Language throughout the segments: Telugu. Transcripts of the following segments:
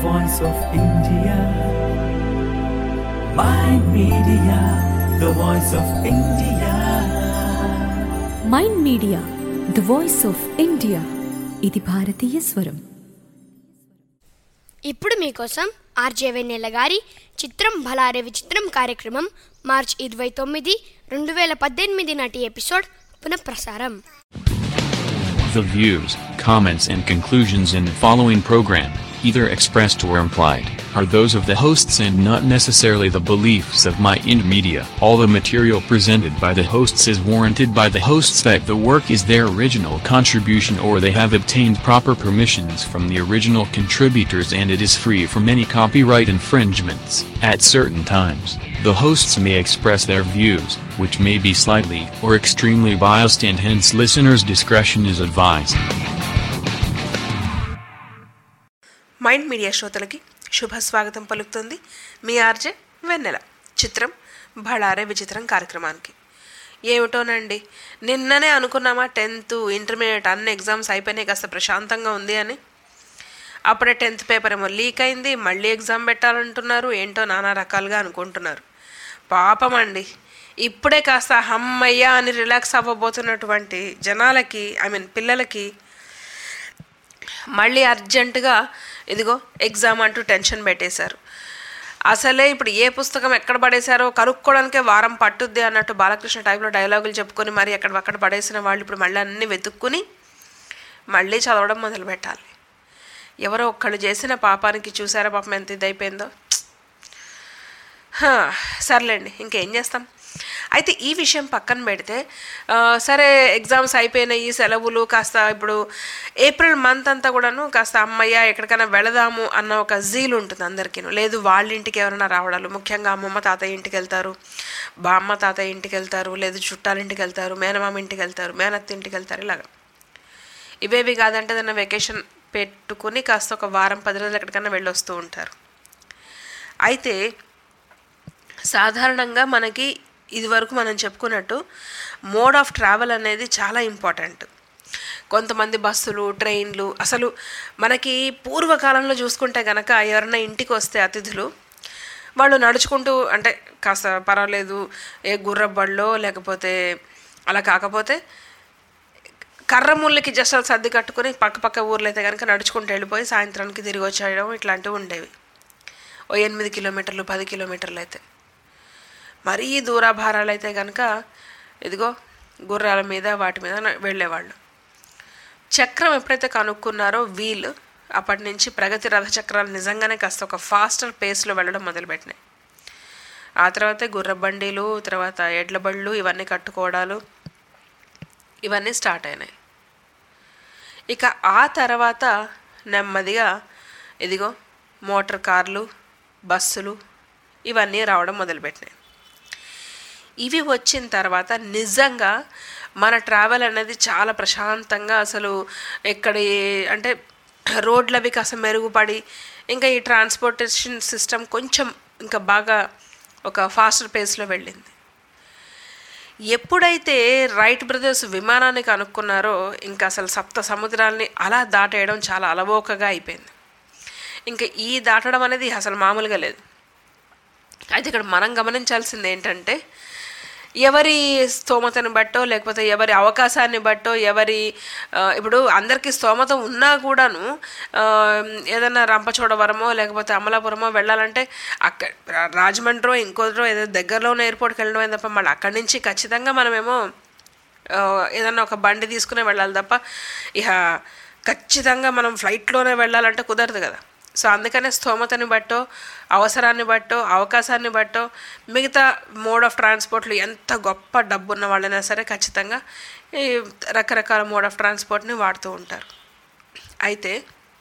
voice of India. Mind Media, the voice of India. Mind Media the voice of India ఇది భారతీయ స్వరం ఇప్పుడు మీకోసం ఆర్జే వెన్నెల గారి చిత్రం భలారే విచిత్రం కార్యక్రమం మార్చ్ ఇరవై తొమ్మిది రెండు వేల పద్దెనిమిది నాటి ఎపిసోడ్ పునఃప్రసారం The views, comments, and conclusions in the following program, either expressed or implied, are those of the hosts and not necessarily the beliefs of My Ind Media. All the material presented by the hosts is warranted by the hosts that the work is their original contribution or they have obtained proper permissions from the original contributors and it is free from any copyright infringements. At certain times, the hosts may express their views, which may be slightly or extremely biased and hence listeners' discretion is advised. Mind Media శ్రోతలకి శుభ స్వాగతం పలుకుతుంది మీ ఆర్జే వెన్నెల చిత్రం బళారే విచిత్రం కార్యక్రమానికి ఏమిటోనండి నిన్ననే అనుకున్నామా టెన్త్ ఇంటర్మీడియట్ అన్ని ఎగ్జామ్స్ అయిపోయినాయి కాస్త ప్రశాంతంగా ఉంది అని అప్పుడే టెన్త్ పేపర్ ఏమో లీక్ అయింది మళ్ళీ ఎగ్జామ్ పెట్టాలంటున్నారు ఏంటో నానా రకాలుగా అనుకుంటున్నారు పాపం అండి ఇప్పుడే కాస్త హమ్మయ్య అని రిలాక్స్ అవ్వబోతున్నటువంటి జనాలకి ఐ మీన్ పిల్లలకి మళ్ళీ అర్జెంటుగా ఇదిగో ఎగ్జామ్ అంటూ టెన్షన్ పెట్టేశారు అసలే ఇప్పుడు ఏ పుస్తకం ఎక్కడ పడేశారో కనుక్కోవడానికే వారం పట్టుద్ది అన్నట్టు బాలకృష్ణ టైప్లో డైలాగులు చెప్పుకొని మరి ఎక్కడ అక్కడ పడేసిన వాళ్ళు ఇప్పుడు మళ్ళీ అన్నీ వెతుక్కుని మళ్ళీ చదవడం మొదలు పెట్టాలి ఎవరో ఒక్కళ్ళు చేసిన పాపానికి చూసారా పాపం ఎంత ఇదైపోయిందో హా, సర్లేండి ఇంకేం చేస్తాం అయితే ఈ విషయం పక్కన పెడితే ఆ, సరే ఎగ్జామ్స్ అయిపోయినాయి సెలవులు కాస్త ఇప్పుడు ఏప్రిల్ మంత్ అంతా కూడాను కాస్త అమ్మయ్య ఎక్కడికైనా వెళదాము అన్న ఒక జీల్ ఉంటుంది అందరికీ లేదు వాళ్ళ ఇంటికి ఎవరైనా రావడాలు ముఖ్యంగా అమ్మమ్మ తాతయ్య ఇంటికి వెళ్తారు బామ్మ తాతయ్య ఇంటికి వెళ్తారు లేదు చుట్టాల ఇంటికి వెళ్తారు మేనమామ ఇంటికి వెళ్తారు మేనత్త ఇంటికి వెళ్తారు ఇలాగా ఇవేవి కాదంటే ఏదైనా వెకేషన్ పెట్టుకుని కాస్త ఒక వారం పది రోజులు ఎక్కడికైనా వెళ్ళొస్తూ ఉంటారు అయితే సాధారణంగా మనకి ఇదివరకు మనం చెప్పుకున్నట్టు మోడ్ ఆఫ్ ట్రావెల్ అనేది చాలా ఇంపార్టెంట్ కొంతమంది బస్సులు ట్రైన్లు అసలు మనకి పూర్వకాలంలో చూసుకుంటే గనక ఎవరైనా ఇంటికి వస్తే అతిథులు వాళ్ళు నడుచుకుంటూ అంటే కాస్త పర్వాలేదు ఏ గుర్రబళ్ళో లేకపోతే అలా కాకపోతే కర్ర ముళ్ళకి జస్ట్ అలా సర్ది కట్టుకొని పక్క పక్క ఊర్లో అయితే కనుక నడుచుకుంటూ వెళ్ళిపోయి సాయంత్రానికి తిరిగి వచ్చేయడం ఇట్లాంటివి ఉండేవి ఓ ఎనిమిది కిలోమీటర్లు పది కిలోమీటర్లు అయితే మరీ దూరాభారాలు అయితే కనుక ఇదిగో గుర్రాల మీద వాటి మీద న- వెళ్ళేవాళ్ళు చక్రం ఎప్పుడైతే కనుక్కున్నారో వీల్ అప్పటి నుంచి ప్రగతి రథ చక్రాలు నిజంగానే కాస్త ఒక ఫాస్టర్ పేస్లో వెళ్ళడం మొదలుపెట్టినాయి ఆ తర్వాతే గుర్ర బండిలు తర్వాత ఎడ్ల బళ్ళు ఇవన్నీ కట్టుకోవడాలు ఇవన్నీ స్టార్ట్ అయినాయి ఇక ఆ తర్వాత నెమ్మదిగా ఇదిగో మోటార్ కార్లు బస్సులు ఇవన్నీ రావడం మొదలుపెట్టినాయి ఇవి వచ్చిన తర్వాత నిజంగా మన ట్రావెల్ అనేది చాలా ప్రశాంతంగా అసలు ఎక్కడి అంటే రోడ్లు అవి కాస్త మెరుగుపడి ఇంకా ఈ ట్రాన్స్పోర్టేషన్ సిస్టమ్ కొంచెం ఇంకా బాగా ఒక ఫాస్టర్ పేస్లో వెళ్ళింది ఎప్పుడైతే రైట్ బ్రదర్స్ విమానాన్ని కనుక్కున్నారో ఇంకా అసలు సప్త సముద్రాల్ని అలా దాటేయడం చాలా అలవోకగా అయిపోయింది ఇంకా ఈ దాటడం అనేది అసలు మామూలుగా లేదు అయితే ఇక్కడ మనం గమనించాల్సింది ఏంటంటే ఎవరి స్తోమతను బట్టో లేకపోతే ఎవరి అవకాశాన్ని బట్టో ఎవరి ఆ, ఇప్పుడు అందరికీ స్తోమత ఉన్నా కూడాను ఆ, ఏదైనా రంపచోడవరమో లేకపోతే అమలాపురమో వెళ్ళాలంటే అక్కడ రాజమండ్రో ఇంకోటో ఏదో దగ్గరలో ఉన్న ఎయిర్పోర్ట్కి వెళ్ళడమే తప్ప మళ్ళీ అక్కడి నుంచి ఖచ్చితంగా మనమేమో ఆ, ఏదన్నా ఒక బండి తీసుకునే వెళ్ళాలి తప్ప ఇక ఖచ్చితంగా మనం ఫ్లైట్లోనే వెళ్ళాలంటే కుదరదు కదా సో అందుకనే స్తోమతని బట్టో అవసరాన్ని బట్టో అవకాశాన్ని బట్టో మిగతా మోడ్ ఆఫ్ ట్రాన్స్పోర్ట్లు ఎంత గొప్ప డబ్బు ఉన్న వాళ్ళైనా సరే ఖచ్చితంగా ఈ రకరకాల మోడ్ ఆఫ్ ట్రాన్స్పోర్ట్ని వాడుతూ ఉంటారు అయితే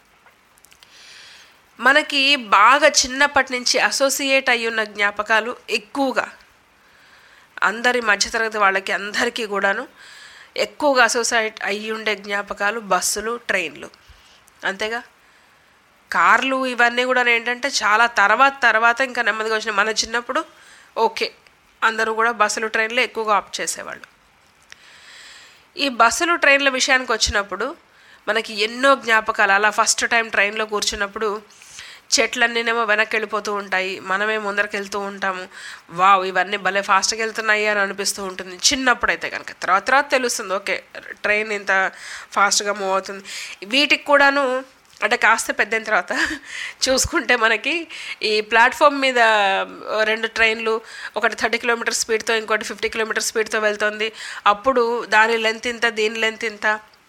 మనకి బాగా చిన్నప్పటి నుంచి అసోసియేట్ అయి ఉన్న జ్ఞాపకాలు ఎక్కువగా అందరి మధ్యతరగతి వాళ్ళకి అందరికీ కూడాను ఎక్కువగా అసోసియేట్ అయ్యి ఉండే జ్ఞాపకాలు బస్సులు ట్రైన్లు అంతేగా కార్లు ఇవన్నీ కూడా ఏంటంటే చాలా తర్వాత తర్వాత ఇంకా నెమ్మదిగా వచ్చిన మన చిన్నప్పుడు ఓకే అందరూ కూడా బస్సులు ట్రైన్లు ఎక్కువగా ఆప్ట్ చేసేవాళ్ళు ఈ బస్సులు ట్రైన్ల విషయానికి వచ్చినప్పుడు మనకి ఎన్నో జ్ఞాపకాలు అలా ఫస్ట్ టైం ట్రైన్లో కూర్చున్నప్పుడు చెట్లన్నీనేమో వెనక్కి వెళ్ళిపోతూ ఉంటాయి మనమే ముందరికి వెళ్తూ ఉంటాము వావ్ ఇవన్నీ భలే ఫాస్ట్గా వెళ్తున్నాయి అని అనిపిస్తూ ఉంటుంది చిన్నప్పుడు అయితే కనుక తర్వాత తర్వాత తెలుస్తుంది ఓకే ట్రైన్ ఇంత ఫాస్ట్గా మూవ్ అవుతుంది వీటికి కూడాను అంటే కాస్త పెద్దయిన తర్వాత చూసుకుంటే మనకి ఈ ప్లాట్ఫామ్ మీద రెండు ట్రైన్లు ఒకటి థర్టీ కిలోమీటర్ స్పీడ్తో ఇంకోటి ఫిఫ్టీ కిలోమీటర్ స్పీడ్తో వెళ్తుంది అప్పుడు దాని లెంత్ ఇంత దీని లెంత్ ఇంత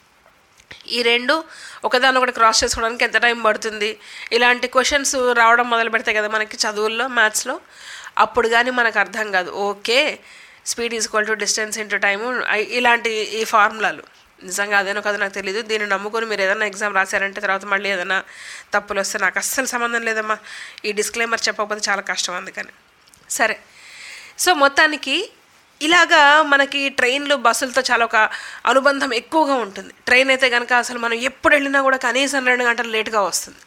ఈ రెండు ఒకదాని ఒకటి క్రాస్ చేసుకోవడానికి ఎంత టైం పడుతుంది ఇలాంటి క్వశ్చన్స్ రావడం మొదలు పెడతాయి కదా మనకి చదువుల్లో మ్యాథ్స్లో అప్పుడు కానీ మనకు అర్థం కాదు okay speed equal to distance into time ఇలాంటి ఈ ఫార్ములాలు నిజంగా అదేనో కదా నాకు తెలియదు దీన్ని నమ్ముకొని మీరు ఏదైనా ఎగ్జామ్ రాశారంటే తర్వాత మళ్ళీ ఏదైనా తప్పులు వస్తే నాకు అస్సలు సంబంధం లేదమ్మా ఈ డిస్క్లైమర్ చెప్పకపోతే చాలా కష్టం అందుకని సరే సో మొత్తానికి ఇలాగా మనకి ట్రైన్లు బస్సులతో చాలా ఒక అనుబంధం ఎక్కువగా ఉంటుంది ట్రైన్ అయితే కనుక అసలు మనం ఎప్పుడు వెళ్ళినా కూడా కనీసం రెండు గంటలు లేట్గా వస్తుంది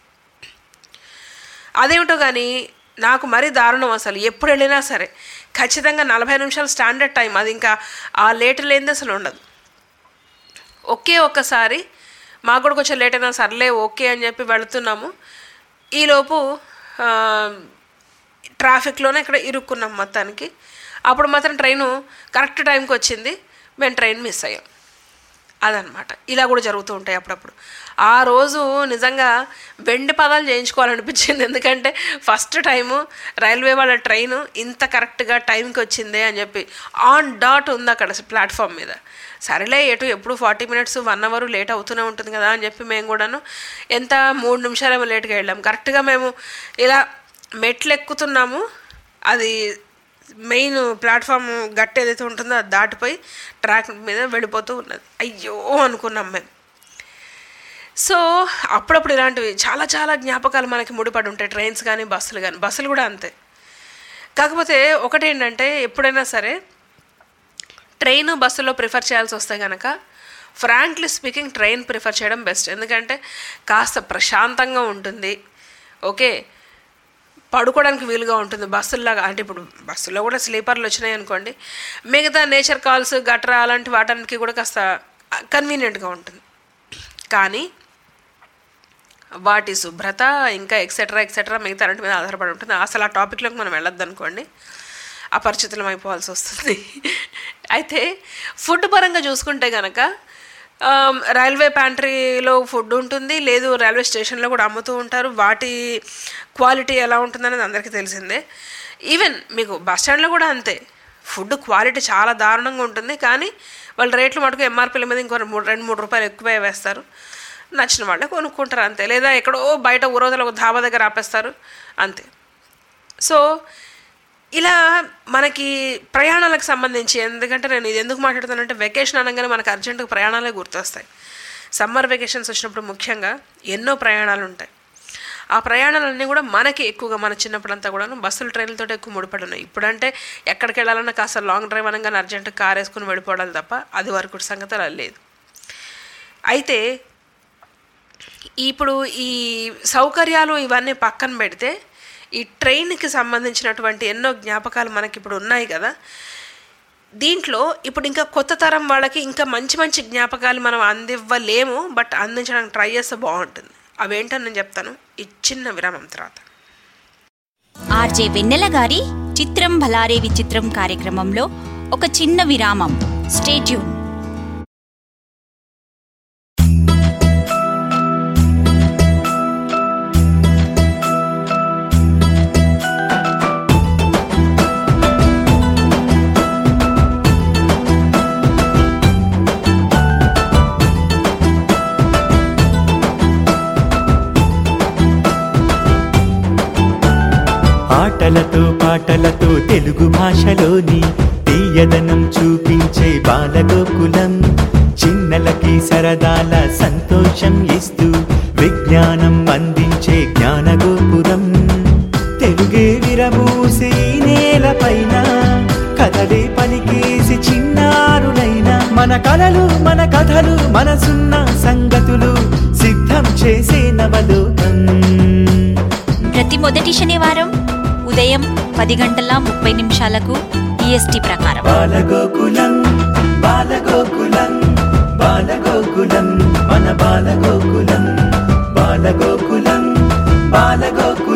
అదేమిటో కానీ నాకు మరీ దారుణం అసలు ఎప్పుడు వెళ్ళినా సరే ఖచ్చితంగా నలభై నిమిషాలు స్టాండర్డ్ టైం అది ఇంకా ఆ లేట్ లేనిది అసలు ఉండదు ఒకే ఒక్కసారి మాకు కూడా కొంచెం లేట్ అయినా సర్లే ఓకే అని చెప్పి వెళుతున్నాము ఈలోపు ఆ, ట్రాఫిక్లోనే ఇక్కడ ఇరుక్కున్నాం మొత్తానికి అప్పుడు మాత్రం ట్రైను కరెక్ట్ టైంకి వచ్చింది మేము ట్రైన్ మిస్ అయ్యాం అదనమాట ఇలా కూడా జరుగుతూ ఉంటాయి అప్పుడప్పుడు ఆ రోజు నిజంగా వెండి పదాలు చేయించుకోవాలనిపించింది ఎందుకంటే ఫస్ట్ టైము రైల్వే వాళ్ళ ట్రైన్ ఇంత కరెక్ట్గా టైంకి వచ్చిందే అని చెప్పి ఆన్ డాట్ ఉంది అక్కడ ప్లాట్ఫామ్ మీద సరేలే ఎటు ఎప్పుడు forty minutes one hour late అవుతూనే ఉంటుంది కదా అని చెప్పి మేము కూడాను ఎంత మూడు నిమిషాలేమో లేట్గా వెళ్ళాం కరెక్ట్గా మేము ఇలా మెట్లు ఎక్కుతున్నాము అది మెయిన్ ప్లాట్ఫామ్ గట్టి ఏదైతే ఉంటుందో అది దాటిపోయి ట్రాక్ మీద వెళ్ళిపోతూ ఉన్నది అయ్యో అనుకున్నాం మేము సో అప్పుడప్పుడు ఇలాంటివి చాలా చాలా జ్ఞాపకాలు మనకి ముడిపడి ఉంటాయి ట్రైన్స్ కానీ బస్సులు కానీ బస్సులు కూడా అంతే కాకపోతే ఒకటేంటంటే ఎప్పుడైనా సరే ట్రైన్ బస్సులో ప్రిఫర్ చేయాల్సి వస్తే కనుక ఫ్రాంక్లీ స్పీకింగ్ ట్రైన్ ప్రిఫర్ చేయడం బెస్ట్ ఎందుకంటే కాస్త ప్రశాంతంగా ఉంటుంది ఓకే పడుకోవడానికి వీలుగా ఉంటుంది బస్సుల్లాగా అంటే ఇప్పుడు బస్సులో కూడా స్లీపర్లు వచ్చినాయి అనుకోండి మిగతా నేచర్ కాల్స్ గట్రా అలాంటి వాటానికి కూడా కాస్త కన్వీనియంట్గా ఉంటుంది కానీ వాటి శుభ్రత ఇంకా ఎక్సెట్రా ఎక్సెట్రా మిగతా అన్నిటి మీద ఆధారపడి ఉంటుంది అసలు ఆ టాపిక్లోకి మనం వెళ్ళొద్దు అనుకోండి అపరిచితులం అయిపోవాల్సి వస్తుంది అయితే ఫుడ్ పరంగా చూసుకుంటే కనుక ఆమ్, రైల్వే ప్యాంట్రీలో ఫుడ్ ఉంటుంది లేదు రైల్వే స్టేషన్లో కూడా అమ్ముతూ ఉంటారు వాటి క్వాలిటీ ఎలా ఉంటుందనేది అందరికీ తెలిసిందే ఈవెన్ మీకు బస్ స్టాండ్లో కూడా అంతే ఫుడ్ క్వాలిటీ చాలా దారుణంగా ఉంటుంది కానీ వాళ్ళ రేట్లు మటుకు ఎంఆర్పీల మీద ఇంకో మూడు రెండు మూడు రూపాయలు ఎక్కువే వేస్తారు నచ్చిన వాళ్ళే కొనుక్కుంటారు అంతే లేదా ఎక్కడో బయట ఊరోజులు ఒక ధాబా దగ్గర ఆపేస్తారు అంతే సో ఇలా మనకి ప్రయాణాలకు సంబంధించి ఎందుకంటే నేను ఇది ఎందుకు మాట్లాడుతానంటే వెకేషన్ అనగానే మనకు అర్జెంటుగా ప్రయాణాలే గుర్తొస్తాయి సమ్మర్ వెకేషన్స్ వచ్చినప్పుడు ముఖ్యంగా ఎన్నో ప్రయాణాలు ఉంటాయి ఆ ప్రయాణాలన్నీ కూడా మనకి ఎక్కువగా మన చిన్నప్పుడంతా కూడాను బస్సులు ట్రైన్లతో ఎక్కువ ముడిపడి ఉన్నాయి ఇప్పుడంటే ఎక్కడికి వెళ్ళాలన్నా కాస్త లాంగ్ డ్రైవ్ అనగానే అర్జెంట్ కార్ వేసుకుని వెళ్ళిపోవడాలి తప్ప అది వరకు సంగతి అలా లేదు అయితే ఇప్పుడు ఈ సౌకర్యాలు ఇవన్నీ పక్కన పెడితే ఈ ట్రైన్కి సంబంధించినటువంటి ఎన్నో జ్ఞాపకాలు మనకి ఇప్పుడు ఉన్నాయి కదా దీంట్లో ఇప్పుడు ఇంకా కొత్త తరం వాళ్ళకి ఇంకా మంచి మంచి జ్ఞాపకాలు మనం అందివ్వలేము బట్ అందించడానికి ట్రై చేస్తే బాగుంటుంది అవేంటని నేను చెప్తాను ఈ చిన్న విరామం తర్వాత ఆర్జే వెన్నెల గారి చిత్రం భలారే విచిత్రం కార్యక్రమంలో ఒక చిన్న విరామం స్టేట్యూన్ ఆటలతో పాటలతో తెలుగు భాషలోని తీయదనం చూపించే బాలగోకులం చిన్నలకి సరదాల సంతోషం ఇస్తూ విజ్ఞానం అందించే జ్ఞానగోపురం తెలుగే విరమూసి ఈ నేలపైన కథలే పలికేసి చిన్నారులైన మన కలలు మన కథలు మనసున్న సంగతులు సిద్ధం చేసే నవలోకం ప్రతి మొదటి శనివారం ఉదయం పది గంటల ముప్పై నిమిషాలకు ఈఎస్టీ ప్రకారం బాలగోకులం బాలగోకులం బాలగోకులం మన Balagokulam Balagokulam Balagokulam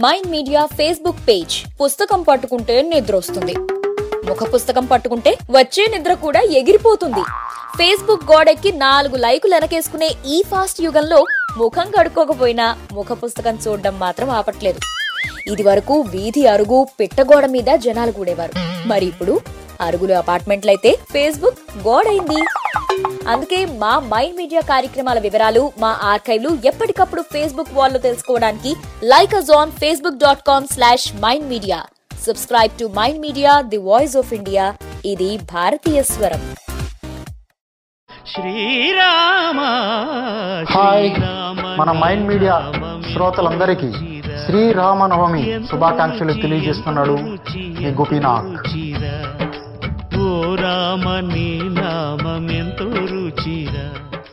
Mind Media Facebook page పుస్తకం పట్టుకుంటే నిద్ర వస్తుంది ముఖ పుస్తకం పట్టుకుంటే వచ్చే నిద్ర కూడా ఎగిరిపోతుంది ఫేస్బుక్ గోడెక్కి నాలుగు లైకులు వెనకేసుకునే ఈ ఫాస్ట్ యుగంలో ముఖం కడుక్కోకపోయినా ముఖ పుస్తకం చూడడం మాత్రం ఆపట్లేదు ఇది వరకు వీధి అరుగు పిట్టగోడ మీద జనాలు కూడేవారు మరి ఇప్పుడు అరుగులు అపార్ట్మెంట్లయితే ఫేస్బుక్ గోడైంది అందుకే మా మైండ్ మీడియా కార్యక్రమాల వివరాలు మా ఆర్కైవ్లు ఎప్పటికప్పుడు ఫేస్బుక్ వాల్లో తెలుసుకోవడానికి like us on Facebook dot com slash Mind Media subscribe to Mind media the voice of India ఇది భారతీయ స్వరం శ్రీరామ హాయ్ మన మైండ్ మీడియా శ్రోతలందరికీ శ్రీరామనవమి శుభాకాంక్షలు తెలియజేస్తున్నాడు మీ గోపీనాథ్ ఓ రామ నీ నామెంతో రుచిరా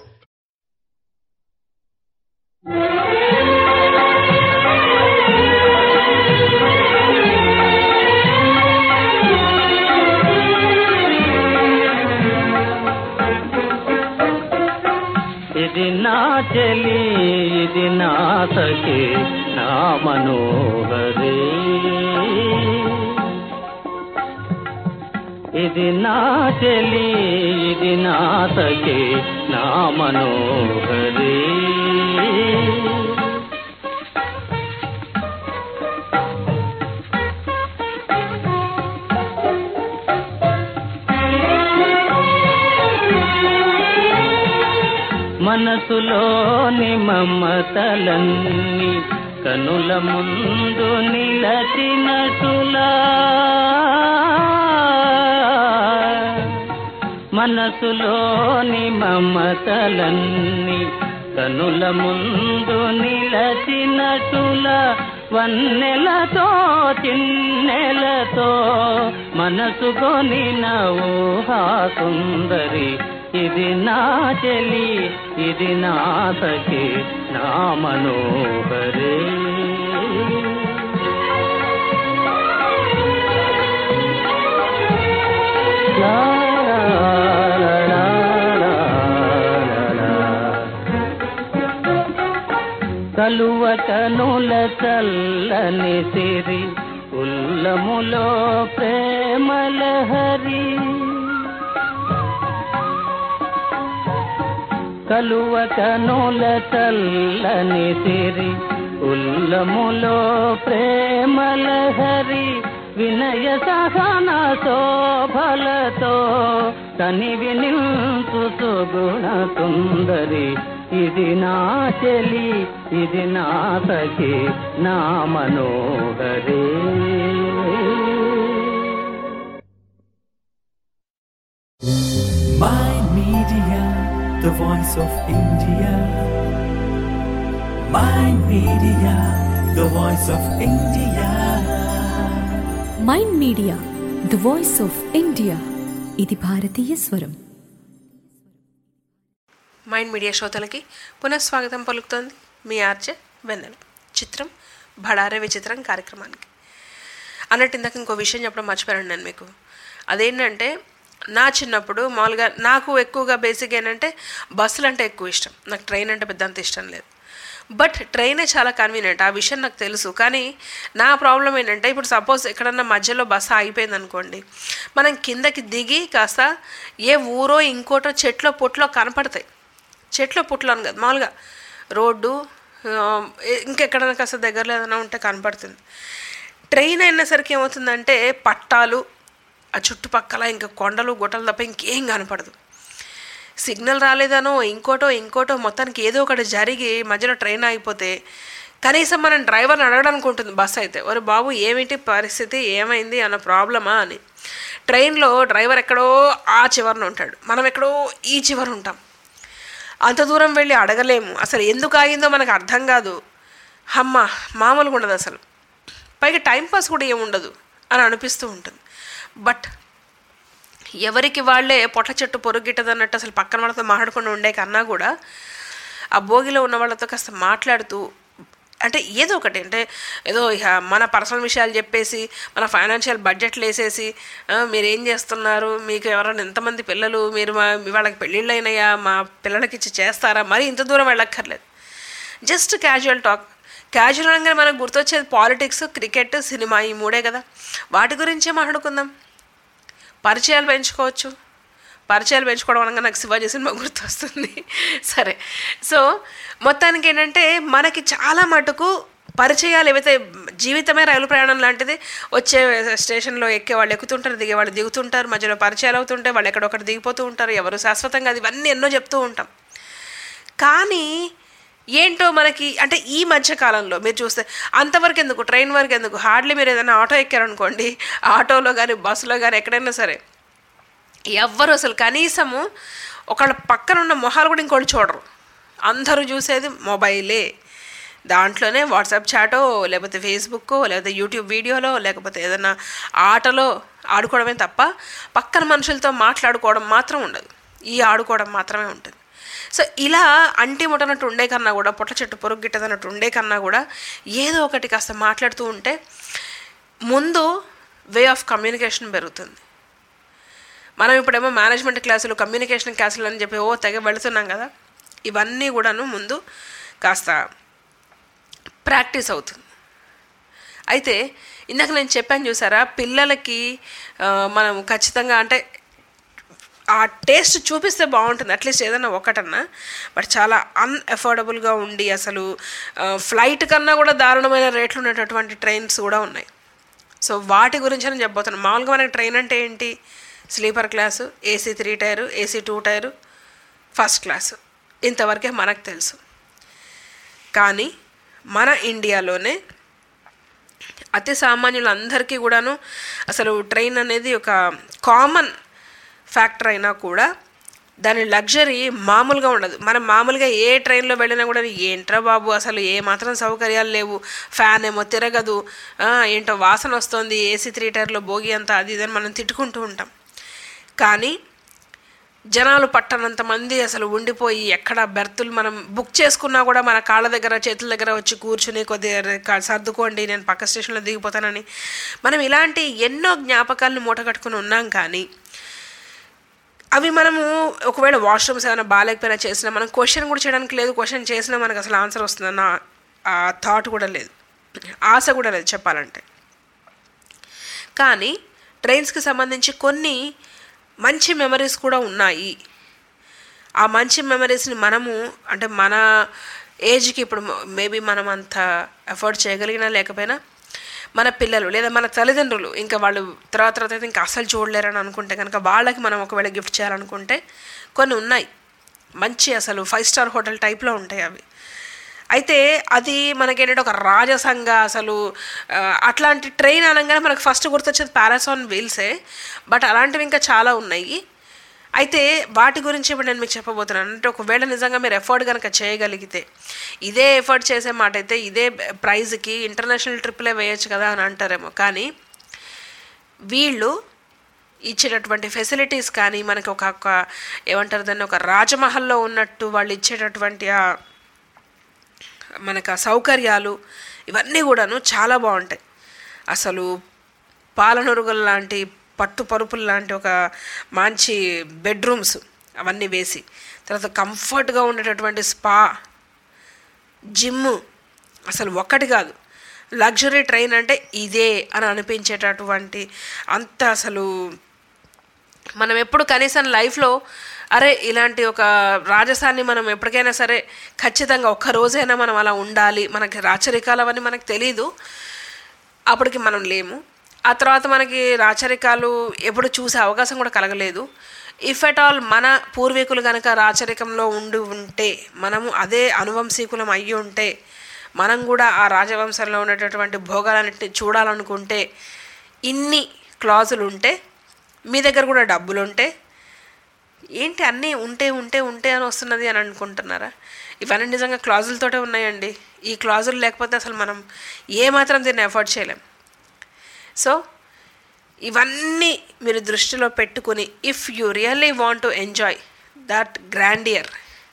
ఇది నా చెలి ఇది నా సఖి నా మనోహరి ఇది నా చెలి ఇది నా సఖి నా మనోహరి మనసులోని మమతలన్నీ కనుల ముందు నిలచినటులా మనసులోని మమతలన్నీ కనుల ముందు నిలచినటులా వన్నెలతో చిన్నెలతో మనసు కొనిన ఊహా సుందరి ఇది నా చెలి ఇది నా సఖి నా మనోహరే లా, లా, లా, లా, లా, లా. కలువ కనుల చల్లని సిరి ఉల్లములో ప్రేమలహరి కలువ కనుల చల్లని సిరి ఉల్లములో ప్రేమలహరి వినయ సహన శోభలతో కనివి నిల్సు సుగుణ సుందరి ఇది నా చెలి ఇది నా సఖి నా మనోహరి Mind Media, the voice of India. Mind Media, the voice of India. Mind Media the voice of India ఇది భారతీయ స్వరం మైండ్ మీడియా శ్రోతలకి పునఃస్వాగతం పలుకుతోంది మీ ఆర్జే వెన్నెల చిత్రం భడారే విచిత్రం కార్యక్రమానికి అన్నట్టు ఇందాక ఇంకో విషయం చెప్పడం మర్చిపోయాను నేను మీకు అదేంటంటే నా చిన్నప్పుడు మామూలుగా నాకు ఎక్కువగా బేసిక్ ఏంటంటే బస్సులు అంటే ఎక్కువ ఇష్టం నాకు ట్రైన్ అంటే పెద్ద అంత ఇష్టం లేదు బట్ ట్రైనే చాలా కన్వీనియంట్ ఆ విషయం నాకు తెలుసు కానీ నా ప్రాబ్లం ఏంటంటే ఇప్పుడు సపోజ్ ఎక్కడన్నా మధ్యలో బస్సు ఆగిపోయింది అనుకోండి మనం కిందకి దిగి కాస్త ఏ ఊరో ఇంకోటో చెట్లో పొట్లో కనపడతాయి చెట్లో పుట్లో అని కదా మామూలుగా రోడ్డు ఆ, ఇంకెక్కడైనా కాస్త దగ్గరలో ఏదైనా ఉంటే కనపడుతుంది ట్రైన్ అయినసరికి ఏమవుతుందంటే పట్టాలు ఆ చుట్టుపక్కల ఇంకా కొండలు గుట్టలు తప్ప ఇంకేం కనపడదు సిగ్నల్ రాలేదనో ఇంకోటో ఇంకోటో మొత్తానికి ఏదో ఒకటి జరిగి మధ్యలో ట్రైన్ ఆగిపోతే కనీసం మనం డ్రైవర్ని అడగడానికి ఉంటుంది బస్ అయితే ఒరే బాబు ఏమిటి పరిస్థితి ఏమైంది అన్న ప్రాబ్లమా అని ట్రైన్లో డ్రైవర్ ఎక్కడో ఆ చివరన ఉంటాడు మనం ఎక్కడో ఈ చివర ఉంటాం అంత దూరం వెళ్ళి అడగలేము అసలు ఎందుకు ఆగిందో మనకు అర్థం కాదు అమ్మ మామూలుగా ఉండదు అసలు పైగా టైంపాస్ కూడా ఏముండదు అని అనిపిస్తూ ఉంటుంది బట్ ఎవరికి వాళ్ళే పొట్ల చెట్టు పొరుగిట్టదు అన్నట్టు అసలు పక్కన వాళ్ళతో మాట్లాడకుండా ఉండే కన్నా కూడా ఆ భోగిలో ఉన్న వాళ్ళతో కాస్త మాట్లాడుతూ అంటే ఏదో ఒకటి అంటే ఏదో ఇక మన పర్సనల్ విషయాలు చెప్పేసి మన ఫైనాన్షియల్ బడ్జెట్లు వేసేసి "ఆ, మీరు ఏం చేస్తున్నారు మీకు ఎవరైనా ఎంతమంది పిల్లలు మీరు మా మీ వాళ్ళకి పెళ్ళిళ్ళు అయినాయా మా పిల్లలకి ఇచ్చి చేస్తారా మరి ఇంత దూరం వెళ్ళక్కర్లేదు జస్ట్ క్యాజువల్ టాక్ క్యాజువల్ అనగానే మనకు గుర్తొచ్చేది పాలిటిక్స్ క్రికెట్ సినిమా ఈ మూడే కదా వాటి గురించే మాట్లాడుకుందాం పరిచయాలు పెంచుకోవచ్చు పరిచయాలు పెంచుకోవడం అనగా నాకు శివాజీ సినిమా గుర్తొస్తుంది సరే సో మొత్తానికి ఏంటంటే మనకి చాలా మటుకు పరిచయాలు ఏవైతే జీవితమే రైలు ప్రయాణం లాంటిది వచ్చే స్టేషన్లో ఎక్కే వాళ్ళు ఎక్కుతుంటారు దిగే వాళ్ళు దిగుతుంటారు మధ్యలో పరిచయాలు అవుతుంటాయి వాళ్ళు ఎక్కడొక్కడ దిగిపోతూ ఉంటారు ఎవరు శాశ్వతంగా అది ఇవన్నీ ఎన్నో చెప్తూ ఉంటాం కానీ ఏంటో మనకి అంటే ఈ మధ్య కాలంలో మీరు చూస్తే అంతవరకు ఎందుకు ట్రైన్ వరకు ఎందుకు హార్డ్లీ మీరు ఏదైనా ఆటో ఎక్కారనుకోండి ఆటోలో కానీ బస్సులో కానీ ఎక్కడైనా సరే ఎవ్వరు అసలు కనీసము ఒకళ్ళ పక్కన ఉన్న మొహాలు కూడా ఇంకోటి చూడరు అందరూ చూసేది మొబైలే దాంట్లోనే వాట్సాప్ చాటో లేకపోతే ఫేస్బుక్ లేకపోతే యూట్యూబ్ వీడియోలో లేకపోతే ఏదైనా ఆటలో ఆడుకోవడమే తప్ప పక్కన మనుషులతో మాట్లాడుకోవడం మాత్రం ఉండదు ఈ ఆడుకోవడం మాత్రమే ఉంటుంది సో ఇలా అంటి ముట్టనట్టు ఉండే కన్నా కూడా పొట్ల చెట్టు పొరుగు గిట్టదన్నట్టు ఉండే కన్నా కూడా ఏదో ఒకటి కాస్త మాట్లాడుతూ ఉంటే ముందు వే ఆఫ్ కమ్యూనికేషన్ పెరుగుతుంది మనం ఇప్పుడేమో మేనేజ్మెంట్ క్లాసులు కమ్యూనికేషన్ క్లాసులు అని చెప్పి ఓ తెగ వెళుతున్నాం కదా ఇవన్నీ కూడాను ముందు కాస్త ప్రాక్టీస్ అవుతుంది అయితే ఇందాక నేను చెప్పాను చూసారా పిల్లలకి ఆ, మనం ఖచ్చితంగా అంటే ఆ టేస్ట్ చూపిస్తే బాగుంటుంది అట్లీస్ట్ ఏదైనా ఒకటన్నా బట్ చాలా అన్అఫోర్డబుల్గా ఉండి అసలు ఫ్లైట్ కన్నా కూడా దారుణమైన రేట్లు ఉండేటటువంటి ట్రైన్స్ కూడా ఉన్నాయి సో వాటి గురించి నేను చెప్పబోతున్నాను మామూలుగా మనకి ట్రైన్ అంటే ఏంటి sleeper class AC three tier AC two tier first class ఇంతవరకే మనకు తెలుసు కానీ మన ఇండియాలోనే అతి సామాన్యులందరికీ కూడాను అసలు ట్రైన్ అనేది ఒక కామన్ ఫ్యాక్టర్ అయినా కూడా దాని లగ్జరీ మామూలుగా ఉండదు మనం మామూలుగా ఏ ట్రైన్లో వెళ్ళినా కూడా ఏంట్రా బాబు అసలు ఏ మాత్రం సౌకర్యాలు లేవు ఫ్యాన్ ఏమో తిరగదు ఆ, ఏంటో వాసన వస్తుంది ఏసీ త్రీ టైర్లో భోగి అంతా అది ఇదని మనం తిట్టుకుంటూ ఉంటాం కానీ జనాలు పట్టనంత మంది అసలు ఉండిపోయి ఎక్కడ బెర్తులు మనం బుక్ చేసుకున్నా కూడా మన కాళ్ళ దగ్గర చేతుల దగ్గర వచ్చి కూర్చుని కొద్దిగా క- సర్దుకోండి నేను పక్క స్టేషన్లో దిగిపోతానని మనం ఇలాంటి ఎన్నో జ్ఞాపకాలను మూటగట్టుకుని ఉన్నాం కానీ అవి మనము ఒకవేళ వాష్రూమ్స్ ఏమైనా బాగాలేకపోయినా చేసినా మనం క్వశ్చన్ కూడా చేయడానికి లేదు క్వశ్చన్ చేసినా మనకు అసలు ఆన్సర్ వస్తుందన్న ఆ థాట్ కూడా లేదు ఆశ కూడా లేదు చెప్పాలంటే కానీ ట్రైన్స్కి సంబంధించి కొన్ని మంచి మెమరీస్ కూడా ఉన్నాయి ఆ మంచి మెమరీస్ని మనము అంటే మన ఏజ్కి ఇప్పుడు మేబీ మనం అంత ఎఫర్ట్ చేయగలిగినా లేకపోయినా మన పిల్లలు లేదా మన తల్లిదండ్రులు ఇంకా వాళ్ళు తర్వాత తర్వాత అయితే ఇంకా అసలు చూడలేరని అనుకుంటే కనుక వాళ్ళకి మనం ఒకవేళ గిఫ్ట్ చేయాలనుకుంటే కొన్ని ఉన్నాయి మంచి అసలు ఫైవ్ స్టార్ హోటల్ టైప్లో ఉంటాయి అవి అయితే అది మనకేంటంటే ఒక రాజసంగా అసలు ఆ, అట్లాంటి ట్రైన్ అనగానే మనకు ఫస్ట్ గుర్తొచ్చేది పారాసాన్ వీల్సే బట్ అలాంటివి ఇంకా చాలా ఉన్నాయి అయితే వాటి గురించి ఇప్పుడు నేను మీకు చెప్పబోతున్నాను అంటే ఒకవేళ నిజంగా మీరు ఎఫర్ట్ కనుక చేయగలిగితే ఇదే ఎఫర్ట్ చేసే మాట అయితే ఇదే ప్రైజ్కి ఇంటర్నేషనల్ ట్రిప్లే వేయచ్చు కదా అని అంటారేమో కానీ వీళ్ళు ఇచ్చేటటువంటి ఫెసిలిటీస్ కానీ మనకి ఒక ఒక ఏమంటారు దాన్ని ఒక రాజమహల్లో ఉన్నట్టు వాళ్ళు ఇచ్చేటటువంటి ఆ మనకు ఆ సౌకర్యాలు ఇవన్నీ కూడాను చాలా బాగుంటాయి అసలు పాలనొరుగులు లాంటి పట్టు పరుపులు లాంటి ఒక మంచి బెడ్రూమ్స్ అవన్నీ వేసి తర్వాత కంఫర్ట్గా ఉండేటటువంటి స్పా జిమ్ అసలు ఒక్కటి కాదు లగ్జరీ ట్రైన్ అంటే ఇదే అని అనిపించేటటువంటి అంత అసలు మనం ఎప్పుడు కనీసం లైఫ్లో అరే ఇలాంటి ఒక రాజసాన్ని మనం ఎప్పటికైనా సరే ఖచ్చితంగా ఒక్క రోజైనా మనం అలా ఉండాలి మనకి రాచరికాలు అవన్నీ మనకు తెలీదు అప్పటికి మనం లేము ఆ తర్వాత మనకి రాచరికాలు ఎప్పుడు చూసే అవకాశం కూడా కలగలేదు ఇఫ్ ఎట్ ఆల్ మన పూర్వీకులు కనుక రాచరికంలో ఉండి ఉంటే మనము అదే అనువంశీకులం అయ్యి ఉంటే మనం కూడా ఆ రాజవంశంలో ఉండేటటువంటి భోగాలన్నింటినీ చూడాలనుకుంటే ఇన్ని క్లాజులు ఉంటే మీ దగ్గర కూడా డబ్బులు ఉంటే ఏంటి అన్నీ ఉంటే ఉంటే ఉంటే అని వస్తున్నది అని అనుకుంటున్నారా ఇవన్నీ నిజంగా క్లాజులతోటే ఉన్నాయండి ఈ క్లాజులు లేకపోతే అసలు మనం ఏమాత్రం దీన్ని ఎఫర్ట్ చేయలేం సో ఇవన్నీ మీరు దృష్టిలో పెట్టుకుని if you really want to enjoy that grandeur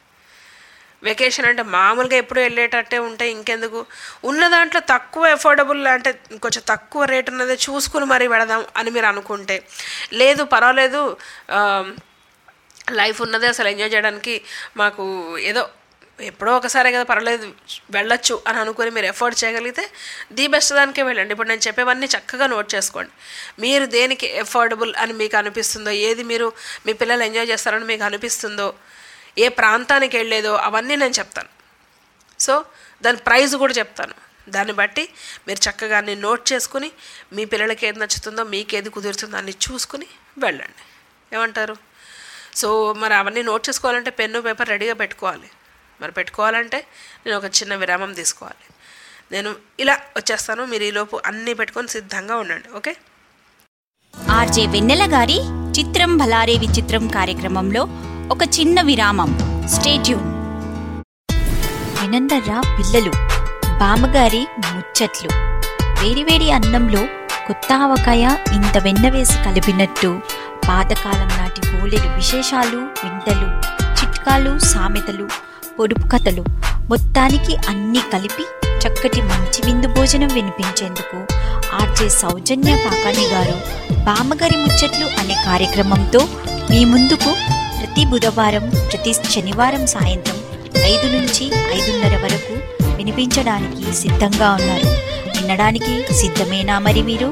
vacation అంటే మామూలుగా ఎప్పుడు వెళ్ళేటట్టే ఉంటే ఇంకెందుకు ఉన్న దాంట్లో తక్కువ ఎఫోర్డబుల్ అంటే కొంచెం తక్కువ రేట్ ఉన్నదే చూసుకుని మరీ వెళదాం అని మీరు అనుకుంటే లేదు పర్వాలేదు లైఫ్ ఉన్నదే అసలు ఎంజాయ్ చేయడానికి మాకు ఏదో ఎప్పుడో ఒకసారి కదా పర్లేదు వెళ్ళొచ్చు అని అనుకుని మీరు ఎఫర్ట్ చేయగలిగితే ది బెస్ట్ దానికే వెళ్ళండి ఇప్పుడు నేను చెప్పేవన్నీ చక్కగా నోట్ చేసుకోండి మీరు దేనికి ఎఫోర్డబుల్ అని మీకు అనిపిస్తుందో ఏది మీరు మీ పిల్లలు ఎంజాయ్ చేస్తారని మీకు అనిపిస్తుందో ఏ ప్రాంతానికి వెళ్ళేదో అవన్నీ నేను చెప్తాను సో దాని ప్రైజ్ కూడా చెప్తాను దాన్ని బట్టి మీరు చక్కగా అన్ని నోట్ చేసుకుని మీ పిల్లలకి ఏది నచ్చుతుందో మీకు ఏది కుదురుతుందో అన్ని చూసుకుని వెళ్ళండి ఏమంటారు సో మరి అవన్నీ నోట్ చేసుకోవాలంటే పెన్ను పేపర్ రెడీగా పెట్టుకోవాలి మరి పెట్టుకోవాలంటే నేను ఒక చిన్న విరామం తీసుకోవాలి నేను ఇలా వచ్చేస్తాను మీరు ఈలోపు అన్నీ పెట్టుకొని సిద్ధంగా ఉండండి ఓకే ఆర్జే వెన్నెల గారి చిత్రం భలారే విచిత్రం కార్యక్రమంలో ఒక చిన్న విరామం స్టేట్యూన్ వినందర్రా పిల్లలు బామ్మగారి ముచ్చట్లు వేడివేడి అన్నంలో కొత్త ఆవకాయ ఇంత వెన్న వేసి కలిపినట్టు పాతకాలం నాటి బోలెడు విశేషాలు వింతలు చిట్కాలు సామెతలు పొడుపు కథలు మొత్తానికి అన్నీ కలిపి చక్కటి మంచి విందు భోజనం వినిపించేందుకు ఆర్జే సౌజన్య కాకాని గారు బామ్మగారి ముచ్చట్లు అనే కార్యక్రమంతో మీ ముందుకు ప్రతి బుధవారం ప్రతి శనివారం సాయంత్రం ఐదు నుంచి ఐదున్నర వరకు వినిపించడానికి సిద్ధంగా ఉన్నారు వినడానికి సిద్ధమేనా మరి మీరు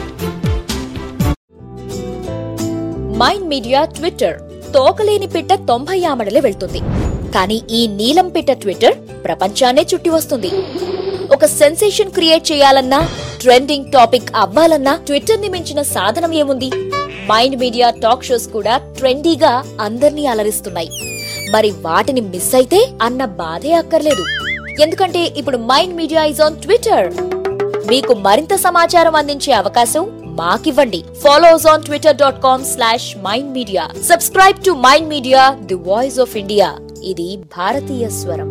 మైండ్ మీడియా ట్విట్టర్ తోకలేని పిట్ట తొంభై ఆమడలే వెళ్తుంది కానీ ఈ నీలం పిట్ట ట్విట్టర్ ప్రపంచాన్నే చుట్టి వస్తుంది ఒక సెన్సేషన్ క్రియేట్ చేయాలన్నా ట్రెండింగ్ టాపిక్ అవ్వాలన్నా ట్విట్టర్ ని మించిన సాధనం ఏముంది మైండ్ మీడియా టాక్ షోస్ కూడా ట్రెండీగా అందర్నీ అలరిస్తున్నాయి మరి వాటిని మిస్ అయితే అన్న బాధే అక్కర్లేదు ఎందుకంటే ఇప్పుడు Mind Media is on Twitter మీకు మరింత సమాచారం అందించే అవకాశం మాకివ్వండి follow us on Twitter dot com slash Mind Media subscribe to Mind media the voice of India ఇది భారతీయ స్వరం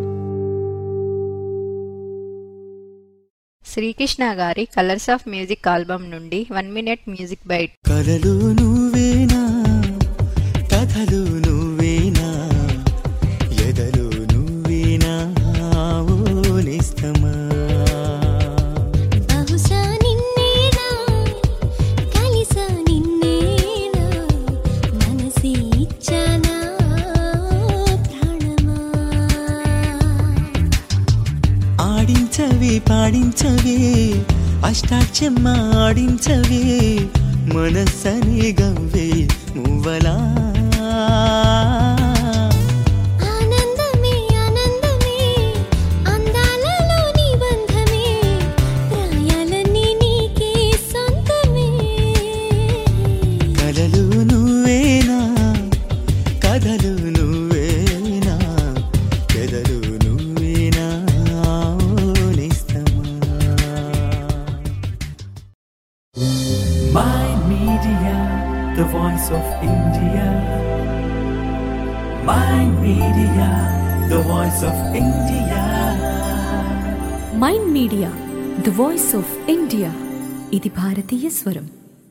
శ్రీకృష్ణ గారి కలర్స్ ఆఫ్ మ్యూజిక్ ఆల్బమ్ నుండి వన్ మినిట్ మ్యూజిక్ బైట్ కలలు నువ్వేనా కథలు నువ్వేనా ఎదలు నువ్వేనా ఓనేస్తమా బహుశా నిన్నేనా కలిసా నిన్నేనా మనసి ఇచ్చానా ప్రాణమా ఆడించవే పాడించవే అష్టాక్షమ్మ ఆడించవే మనస్సనే గవ్వే మువ్వలా ఆనందమే ఆనందమే అందాలలో నిబంధమే ప్రాయాలన్నీ నీకే సొంతమే కలలు నువ్వేనా కథలు నువ్వేనా పెదలు నువ్వేనా ఓనేస్తమా Mind Media, the voice of India. Mind Media, the voice of India. Mind Media the voice of India ఇది భారతీయ స్వరం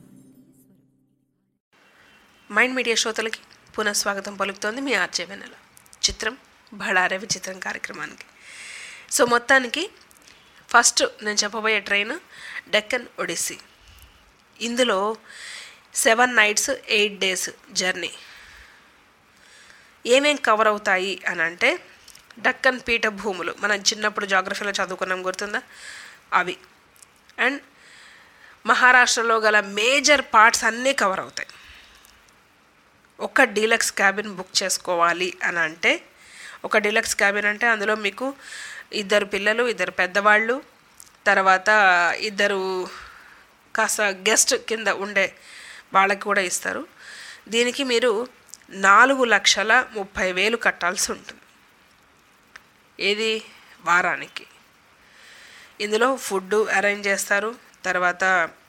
మైండ్ మీడియా శ్రోతలకి పునఃస్వాగతం పలుకుతోంది మీ ఆర్జే వెన్నెల చిత్రం బళారే విచిత్రం కార్యక్రమానికి సో మొత్తానికి ఫస్ట్ నేను చెప్పబోయే ట్రైన్ డెక్కన్ ఒడిస్సీ ఇందులో seven nights eight days journey ఏమేం కవర్ అవుతాయి అని అంటే డక్కన్ పీఠభూములు మనం చిన్నప్పుడు జాగ్రఫీలో చదువుకున్నాం గుర్తుందా అవి అండ్ మహారాష్ట్రలో గల మేజర్ పార్ట్స్ అన్నీ కవర్ అవుతాయి ఒక డీలక్స్ క్యాబిన్ బుక్ చేసుకోవాలి అని అంటే ఒక డీలక్స్ క్యాబిన్ అంటే అందులో మీకు ఇద్దరు పిల్లలు ఇద్దరు పెద్దవాళ్ళు తర్వాత ఇద్దరు కాస్త గెస్ట్ కింద ఉండే వాళ్ళకి కూడా ఇస్తారు దీనికి మీరు నాలుగు లక్షల ముప్పై వేలు కట్టాల్సి ఉంటుంది ఏది వారానికి ఇందులో ఫుడ్ అరేంజ్ చేస్తారు తర్వాత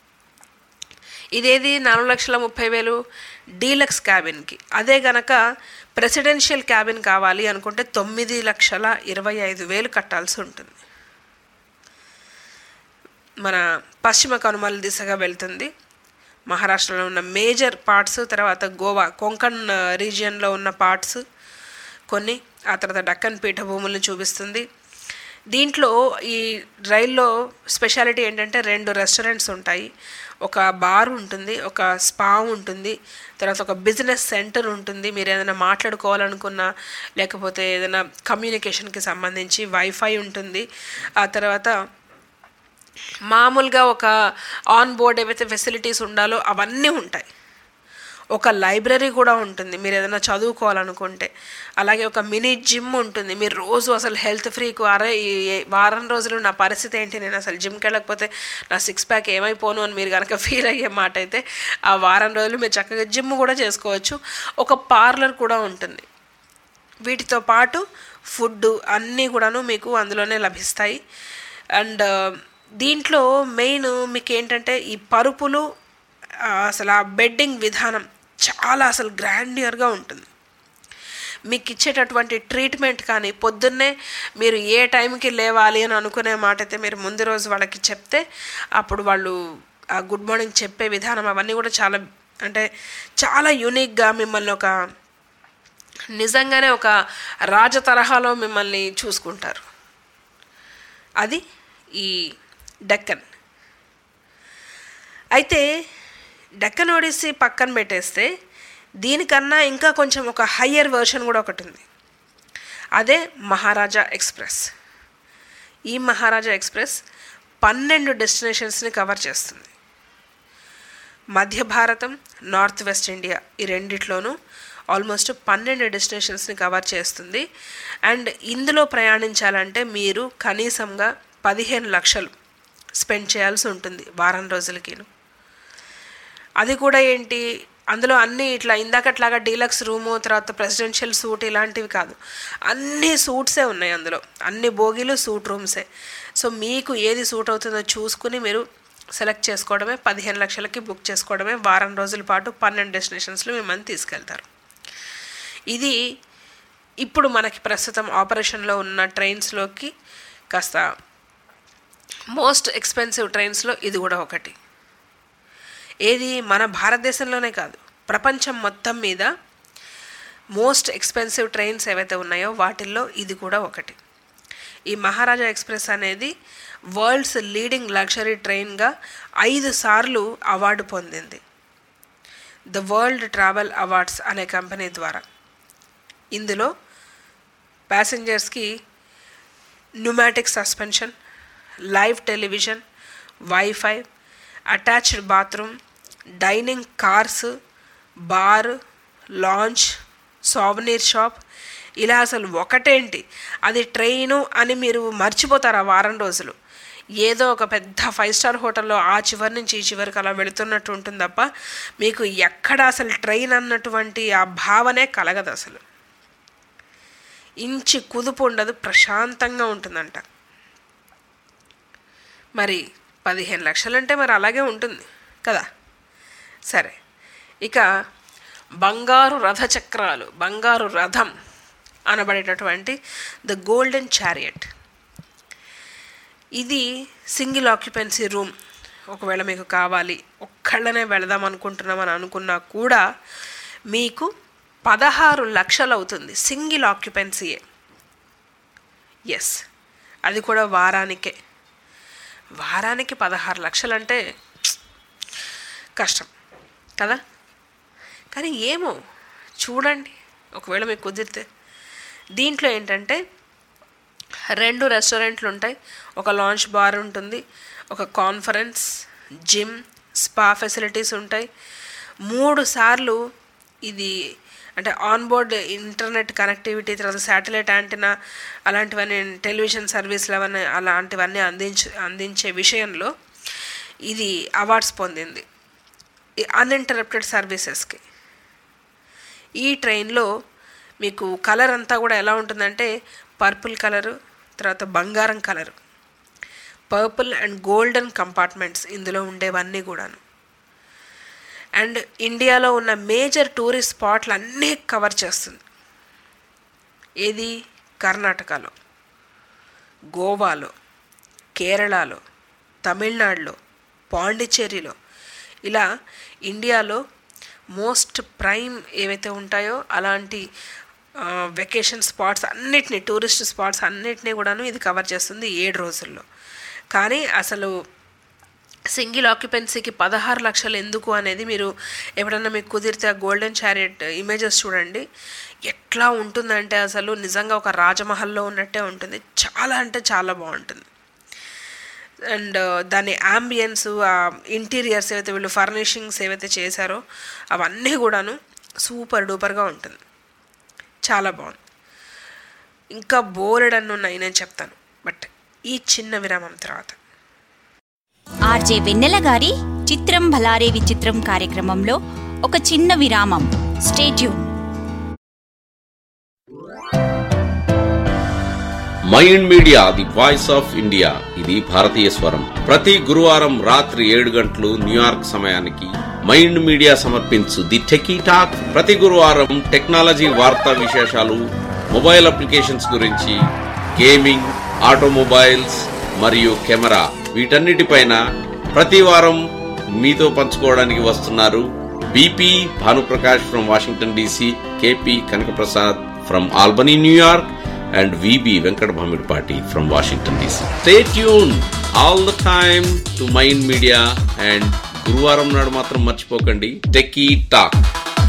ఇదేది నాలుగు లక్షల ముప్పై వేలు డీలక్స్ క్యాబిన్కి అదే గనక ప్రెసిడెన్షియల్ క్యాబిన్ కావాలి అనుకుంటే తొమ్మిది లక్షల ఇరవై ఐదు వేలు కట్టాల్సి ఉంటుంది మన పశ్చిమ కనుమల దిశగా వెళ్తుంది మహారాష్ట్రలో ఉన్న మేజర్ పార్ట్స్ తర్వాత గోవా కొంకణ్ రీజియన్లో ఉన్న పార్ట్స్ కొన్ని ఆ తర్వాత డక్కన్ పీఠభూములను చూపిస్తుంది దీంట్లో ఈ రైల్లో స్పెషాలిటీ ఏంటంటే రెండు రెస్టారెంట్స్ ఉంటాయి ఒక బార్ ఉంటుంది ఒక స్పా ఉంటుంది తర్వాత ఒక బిజినెస్ సెంటర్ ఉంటుంది మీరు ఏదైనా మాట్లాడుకోవాలనుకున్నా లేకపోతే ఏదైనా కమ్యూనికేషన్కి సంబంధించి వైఫై ఉంటుంది ఆ తర్వాత మామూలుగా ఒక ఆన్ బోర్డ్ ఏవైతే ఫెసిలిటీస్ ఉండాలో అవన్నీ ఉంటాయి ఒక లైబ్రరీ కూడా ఉంటుంది మీరు ఏదైనా చదువుకోవాలనుకుంటే అలాగే ఒక మినీ జిమ్ ఉంటుంది మీరు రోజు అసలు హెల్త్ ఫ్రీకు అరే ఈ ఈ వారం రోజులు నా పరిస్థితి ఏంటి నేను అసలు జిమ్కి వెళ్ళకపోతే నా సిక్స్ ప్యాక్ ఏమైపోను అని మీరు కనుక ఫీల్ అయ్యే మాట అయితే ఆ వారం రోజులు మీరు చక్కగా జిమ్ కూడా చేసుకోవచ్చు ఒక పార్లర్ కూడా ఉంటుంది వీటితో పాటు ఫుడ్ అన్నీ కూడాను మీకు అందులోనే లభిస్తాయి అండ్ దీంట్లో మెయిన్ మీకు ఏంటంటే ఈ పరుపులు ఆ, అసలు ఆ బెడ్డింగ్ విధానం చాలా అసలు గ్రాండియర్గా ఉంటుంది మీకు ఇచ్చేటటువంటి ట్రీట్మెంట్ కానీ పొద్దున్నే మీరు ఏ టైంకి లేవాలి అని అనుకునే మాట అయితే మీరు ముందు రోజు వాళ్ళకి చెప్తే అప్పుడు వాళ్ళు ఆ గుడ్ మార్నింగ్ చెప్పే విధానం అవన్నీ కూడా చాలా అంటే చాలా యూనిక్గా మిమ్మల్ని ఒక నిజంగానే ఒక రాజ తరహాలో మిమ్మల్ని చూసుకుంటారు అది ఈ డెక్కన్ అయితే డెక్కన్ ఒడిస్సీ పక్కన పెట్టేస్తే దీనికన్నా ఇంకా కొంచెం ఒక హయ్యర్ వర్షన్ కూడా ఒకటి ఉంది అదే మహారాజా ఎక్స్ప్రెస్ ఈ మహారాజా ఎక్స్ప్రెస్ పన్నెండు డెస్టినేషన్స్ని కవర్ చేస్తుంది మధ్య భారతం నార్త్ వెస్ట్ ఇండియా ఈ రెండిట్లోనూ ఆల్మోస్ట్ పన్నెండు డెస్టినేషన్స్ని కవర్ చేస్తుంది అండ్ ఇందులో ప్రయాణించాలంటే మీరు కనీసంగా పదిహేను లక్షలు స్పెండ్ చేయాల్సి ఉంటుంది వారం రోజులకిను అది కూడా ఏంటి అందులో అన్నీ ఇట్లా ఇందాకట్లాగా డీలక్స్ రూము తర్వాత ప్రెసిడెన్షియల్ సూట్ ఇలాంటివి కాదు అన్ని సూట్సే ఉన్నాయి అందులో అన్ని బోగీలు సూట్ రూమ్సే సో మీకు ఏది సూట్ అవుతుందో చూసుకుని మీరు సెలెక్ట్ చేసుకోవడమే పదిహేను లక్షలకి బుక్ చేసుకోవడమే వారం రోజుల పాటు పన్నెండు డెస్టినేషన్స్లో మిమ్మల్ని తీసుకెళ్తారు ఇది ఇప్పుడు మనకి ప్రస్తుతం ఆపరేషన్లో ఉన్న ట్రైన్స్లోకి కాస్త మోస్ట్ ఎక్స్పెన్సివ్ ట్రైన్స్లో ఇది కూడా ఒకటి ఏది మన భారతదేశంలోనే కాదు ప్రపంచం మొత్తం మీద మోస్ట్ ఎక్స్పెన్సివ్ ట్రైన్స్ ఏవైతే ఉన్నాయో వాటిల్లో ఇది కూడా ఒకటి ఈ మహారాజా ఎక్స్ప్రెస్ అనేది వరల్డ్స్ లీడింగ్ లగ్జరీ ట్రైన్గా ఐదు సార్లు అవార్డు పొందింది ద వరల్డ్ ట్రావెల్ అవార్డ్స్ అనే కంపెనీ ద్వారా ఇందులో ప్యాసింజర్స్కి pneumatic suspension live television wifi attached bathroom dining cars bar lounge souvenir shop ఇలా అసలు ఒకటేంటి అది ట్రైను అని మీరు మర్చిపోతారు ఆ వారం రోజులు ఏదో ఒక పెద్ద ఫైవ్ స్టార్ హోటల్లో ఆ చివరి నుంచి ఈ చివరికి అలా వెళుతున్నట్టు ఉంటుంది తప్ప మీకు ఎక్కడ అసలు ట్రైన్ అన్నటువంటి ఆ భావనే కలగదు అసలు ఇంచి కుదుపు ఉండదు ప్రశాంతంగా ఉంటుందంట మరి పదిహేను లక్షలంటే మరి అలాగే ఉంటుంది కదా సరే ఇక బంగారు రథ చక్రాలు బంగారు రథం అనబడేటటువంటి ద గోల్డెన్ చారియట్ ఇది సింగిల్ ఆక్యుపెన్సీ రూమ్ ఒకవేళ మీకు కావాలి ఒక్కళ్ళనే వెళదాం అనుకుంటున్నామని అనుకున్నా కూడా మీకు పదహారు లక్షలు అవుతుంది సింగిల్ ఆక్యుపెన్సీయే ఎస్ అది కూడా వారానికే వారానికి పదహారు లక్షలు అంటే కష్టం కదా కానీ ఏమో చూడండి ఒకవేళ మీకు కుదిరితే దీంట్లో ఏంటంటే రెండు రెస్టారెంట్లు ఉంటాయి ఒక లాంచ్ బార్ ఉంటుంది ఒక కాన్ఫరెన్స్ జిమ్ స్పా ఫెసిలిటీస్ ఉంటాయి మూడు సార్లు ఇది అంటే ఆన్ బోర్డ్ ఇంటర్నెట్ కనెక్టివిటీ తర్వాత శాటిలైట్ యాంటీనా అలాంటివన్నీ టెలివిజన్ సర్వీసులు అవన్నీ అలాంటివన్నీ అందించే అందించే విషయంలో ఇది అవార్డ్స్ పొందింది అన్ఇంటరప్టెడ్ సర్వీసెస్కి ఈ ట్రైన్లో మీకు కలర్ అంతా కూడా ఎలా ఉంటుందంటే పర్పుల్ కలరు తర్వాత బంగారం colour purple and golden compartments ఇందులో ఉండేవన్నీ కూడాను అండ్ ఇండియాలో ఉన్న మేజర్ టూరిస్ట్ స్పాట్లు అన్నీ కవర్ చేస్తుంది ఏది కర్ణాటకలో గోవాలో కేరళలో తమిళనాడులో పాండిచ్చేరిలో ఇలా ఇండియాలో మోస్ట్ ప్రైమ్ ఏవైతే ఉంటాయో అలాంటి వెకేషన్ స్పాట్స్ అన్నిటిని టూరిస్ట్ స్పాట్స్ అన్నిటినీ కూడాను ఇది కవర్ చేస్తుంది ఏడు రోజుల్లో కానీ అసలు సింగిల్ ఆక్యుపెన్సీకి పదహారు లక్షలు ఎందుకు అనేది మీరు ఎప్పుడన్నా మీకు కుదిరితే ఆ గోల్డెన్ చారియట్ ఇమేజెస్ చూడండి ఎట్లా ఉంటుందంటే అసలు నిజంగా ఒక రాజమహల్లో ఉన్నట్టే ఉంటుంది చాలా అంటే చాలా బాగుంటుంది అండ్ దాని అంబియన్స్ ఆ ఇంటీరియర్స్ ఏవైతే వీళ్ళు ఫర్నిషింగ్స్ ఏవైతే చేశారో అవన్నీ కూడాను సూపర్ డూపర్గా ఉంటుంది చాలా బాగుంది ఇంకా బోలెడన్ని ఉన్నాయి నేను చెప్తాను బట్ ఈ చిన్న విరామం తర్వాత ఆర్జే వెన్నెల గారి చిత్రం భలారే విచిత్రం కార్యక్రమంలో ఒక చిన్న విరామం stay tuned Mind media the voice of India ఇది భారతీయ స్వరం ప్రతి గురువారం రాత్రి ఏడు గంటలు న్యూయార్క్ సమయానికి మైండ్ మీడియా సమర్పించు ది టెకీ టాక్ ప్రతి గురువారం టెక్నాలజీ వార్తా విశేషాలు మొబైల్ అప్లికేషన్స్ గురించి గేమింగ్ ఆటోమొబైల్స్ మరియు కెమెరా వీటన్నిటిపైన ప్రతి వారం మీతో పంచుకోవడానికి వస్తున్నారు BP Bhanuprakash from Washington DC KP Kanakaprasad from Albany New York and VB Venkat Bhamidpati from Washington DC. Stay tuned all the time to Mind Media and గురువారం నాడు మాత్రం మర్చిపోకండి techie talk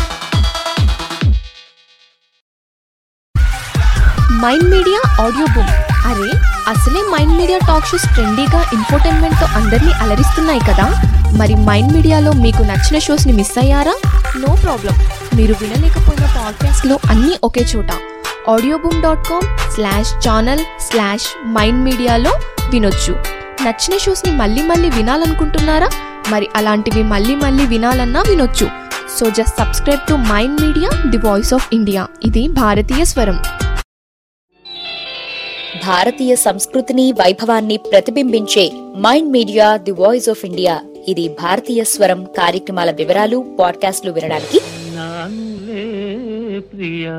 Mind Media audio book అరే అసలే మైండ్ మీడియా టాక్ షోస్ ట్రెండీగా ఇన్ఫోటైన్మెంట్తో అందరినీ అలరిస్తున్నాయి కదా మరి మైండ్ మీడియాలో మీకు నచ్చిన షోస్ని మిస్ అయ్యారా నో ప్రాబ్లం మీరు వినలేకపోయిన పాడ్కాస్ట్లో అన్నీ ఒకే చోట audio boom dot com slash channel slash Mind మీడియాలో వినొచ్చు నచ్చిన షోస్ని మళ్ళీ మళ్ళీ వినాలనుకుంటున్నారా మరి అలాంటివి మళ్ళీ మళ్ళీ వినాలన్నా వినొచ్చు so just subscribe to Mind media the voice of India ఇది భారతీయ స్వరం భారతీయ సంస్కృతిని వైభవాన్ని ప్రతిబింబించే Mind media the voice of India ఇది భారతీయ స్వరం కార్యక్రమాల వివరాలు పాడ్కాస్ట్లు వినడానికి నానులే ప్రియ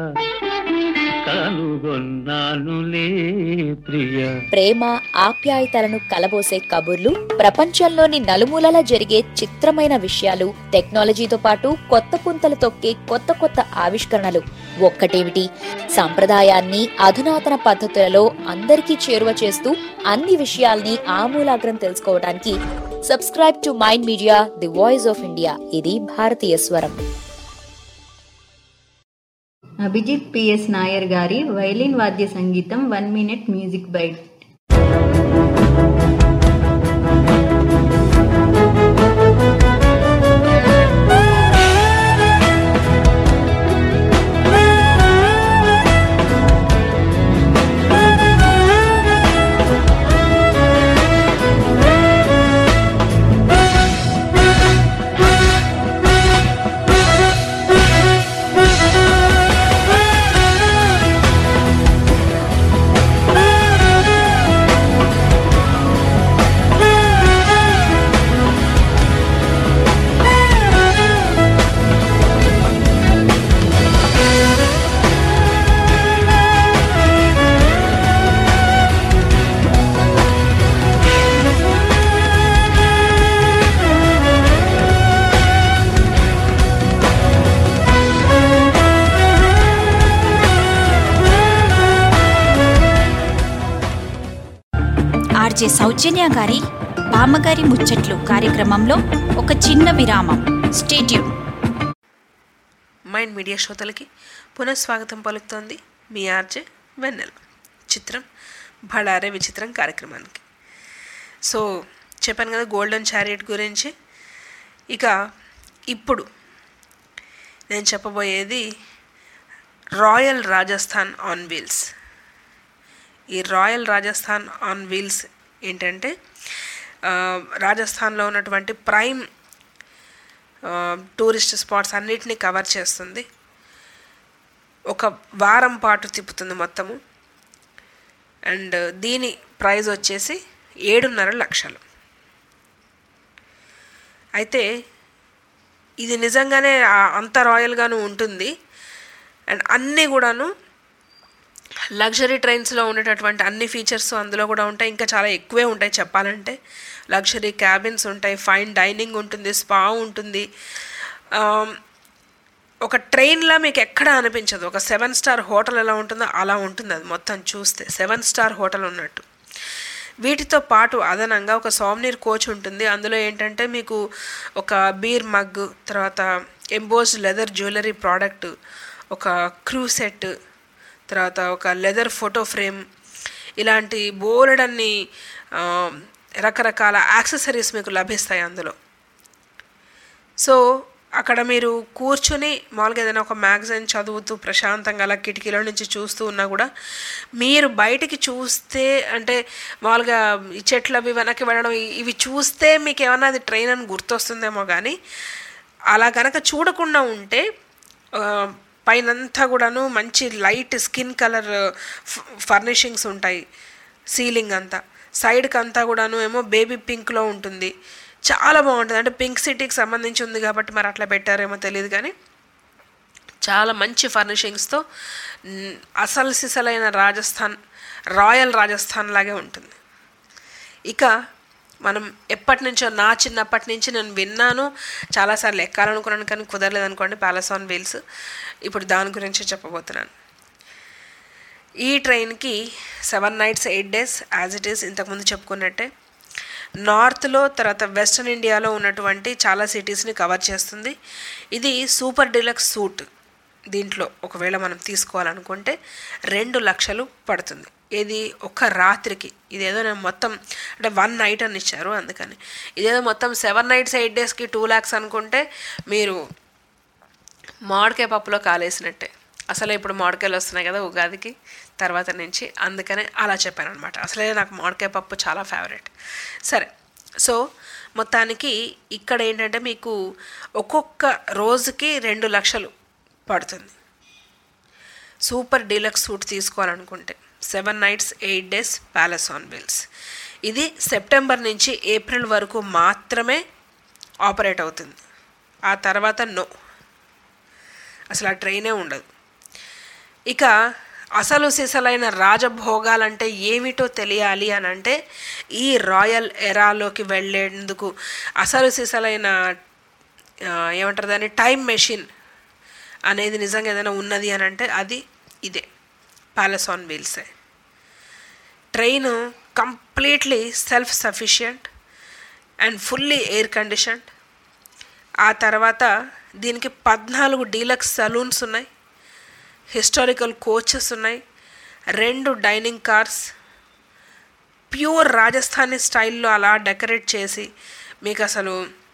కనుగొన్నానులే ప్రియ ప్రేమ ఆప్యాయతలను కలబోసే కబుర్లు ప్రపంచంలోని నలుమూలల జరిగే చిత్రమైన విషయాలు టెక్నాలజీతో పాటు కొత్త పుంతలు తొక్కే కొత్త కొత్త ఆవిష్కరణలు ఒక్కటేమిటి సంప్రదాయాన్ని అధునాతన పద్ధతులలో అందరికీ చేరువ చేస్తూ అన్ని విషయాల్ని ఆమూలాగ్రం తెలుసుకోవడానికి subscribe to Mind media the voice of India ఇది భారతీయ స్వరం అభిజిత్ పిఎస్ నాయర్ గారి వైలిన్ వాద్య సంగీతం one minute music bite RJ Soujanya గారి బామ్మగారి ముచ్చట్లు కార్యక్రమంలో ఒక చిన్న విరామం స్టేట్యూన్ మైండ్ మీడియా శ్రోతలకి పునఃస్వాగతం పలుకుతోంది మీ ఆర్జే వెన్నెల చిత్రం బళారే విచిత్రం కార్యక్రమానికి సో చెప్పాను కదా గోల్డెన్ చారియట్ గురించి ఇక ఇప్పుడు నేను చెప్పబోయేది రాయల్ రాజస్థాన్ ఆన్ వీల్స్ ఈ రాయల్ రాజస్థాన్ ఆన్ వీల్స్ ఏంటంటే ఆ, రాజస్థాన్లో ఉన్నటువంటి ప్రైమ్ ఆ, టూరిస్ట్ స్పాట్స్ అన్నిటినీ కవర్ చేస్తుంది ఒక వారం పాటు తిప్పుతుంది మొత్తము అండ్ దీని ప్రైజ్ వచ్చేసి ఏడున్నర లక్షలు అయితే ఇది నిజంగానే ఆ- అంత రాయల్గాను ఉంటుంది అండ్ అన్నీ కూడాను లగ్జరీ ట్రైన్స్లో ఉండేటటువంటి అన్ని ఫీచర్స్ అందులో కూడా ఉంటాయి ఇంకా చాలా ఎక్కువే ఉంటాయి చెప్పాలంటే లగ్జరీ క్యాబిన్స్ ఉంటాయి ఫైన్ డైనింగ్ ఉంటుంది స్పా ఉంటుంది ఆమ్, ఒక ట్రైన్లా మీకు ఎక్కడ అనిపించదు ఒక సెవెన్ స్టార్ హోటల్ ఎలా ఉంటుందో అలా ఉంటుంది అది మొత్తం చూస్తే సెవెన్ స్టార్ హోటల్ ఉన్నట్టు వీటితో పాటు అదనంగా ఒక సోమ్నీర్ కోచ్ ఉంటుంది అందులో ఏంటంటే మీకు ఒక బీర్ మగ్ తర్వాత ఎంబోస్డ్ లెదర్ జ్యువెలరీ ప్రోడక్ట్ ఒక క్రూ సెట్ తర్వాత ఒక లెదర్ ఫోటో ఫ్రేమ్ ఇలాంటి బోలెడన్ని ఆ, రకరకాల యాక్సెసరీస్ మీకు లభిస్తాయి అందులో సో అక్కడ మీరు కూర్చుని మామూలుగా ఏదైనా ఒక మ్యాగజైన్ చదువుతూ ప్రశాంతంగా అలా కిటికీలో నుంచి చూస్తూ ఉన్నా కూడా మీరు బయటికి చూస్తే అంటే మామూలుగా ఈ చెట్లు అవి వెనక్కి వెళ్ళడం ఇ- ఇవి చూస్తే మీకు ఏమన్నా అది ట్రైన్ అని గుర్తొస్తుందేమో కానీ అలా కనుక చూడకుండా ఉంటే ఆ, పైనంతా కూడాను మంచి లైట్ స్కిన్ కలర్ ఫర్నిషింగ్స్ ఉంటాయి సీలింగ్ అంతా సైడ్కి అంతా కూడాను ఏమో బేబీ పింక్లో ఉంటుంది చాలా బాగుంటుంది అంటే పింక్ సిటీకి సంబంధించి ఉంది కాబట్టి మరి అట్లా పెట్టారేమో తెలియదు కానీ చాలా మంచి ఫర్నిషింగ్స్తో మ్, అసలు సిసలైన రాజస్థాన్ రాయల్ రాజస్థాన్ లాగే ఉంటుంది ఇక మనం ఎప్పటి నుంచో నా చిన్నప్పటి నుంచి నేను విన్నాను చాలాసార్లు ఎక్కాలనుకున్నాను కానీ కుదరలేదు అనుకోండి ప్యాలెస్ ఆన్ వీల్స్ ఇప్పుడు దాని గురించి చెప్పబోతున్నాను ఈ ట్రైన్కి seven nights eight days as it is ఇంతకుముందు చెప్పుకున్నట్టే నార్త్లో తర్వాత వెస్ట్రన్ ఇండియాలో ఉన్నటువంటి చాలా సిటీస్ని కవర్ చేస్తుంది ఇది సూపర్ డిలక్స్ సూట్ దీంట్లో ఒకవేళ మనం తీసుకోవాలనుకుంటే రెండు లక్షలు పడుతుంది ఇది ఒక రాత్రికి ఇదేదో నేను మొత్తం అంటే వన్ నైట్ అని ఇచ్చారు అందుకని ఇదేదో మొత్తం సెవెన్ నైట్స్ ఎయిట్ డేస్కి టూ ల్యాక్స్ అనుకుంటే మీరు మామిడికాయ పప్పులో కాలేసినట్టే అసలే ఇప్పుడు మామిడికాయలు వస్తున్నాయి కదా ఉగాదికి తర్వాత నుంచి అందుకనే అలా చెప్పాను అనమాట అసలే నాకు మామిడికాయ పప్పు చాలా ఫేవరెట్ సరే సో మొత్తానికి ఇక్కడ ఏంటంటే మీకు ఒక్కొక్క రోజుకి రెండు లక్షలు పడుతుంది సూపర్ డీలక్స్ సూట్ తీసుకోవాలనుకుంటే seven nights eight days palace on wheels ఇది సెప్టెంబర్ నుంచి ఏప్రిల్ వరకు మాత్రమే ఆపరేట్ అవుతుంది ఆ తర్వాత నో అసలు ఆ ట్రైనే ఉండదు ఇక అసలు సిసలైన రాజభోగాలంటే ఏమిటో తెలియాలి అని అంటే ఈ రాయల్ ఎరాలోకి వెళ్ళేందుకు అసలు సిసలైన ఆ, ఏమంటారు దాన్ని టైం మెషిన్ అనేది నిజంగా ఏదైనా ఉన్నది అని అంటే అది ఇదే ప్యాలెస్ ఆన్ వీల్సే train completely self sufficient and fully air conditioned ఆ తర్వాత దీనికి పద్నాలుగు డీలక్స్ సలూన్స్ ఉన్నాయి హిస్టారికల్ కోచెస్ ఉన్నాయి రెండు డైనింగ్ కార్స్ ప్యూర్ రాజస్థానీ స్టైల్లో అలా డెకరేట్ చేసి మీకు అసలు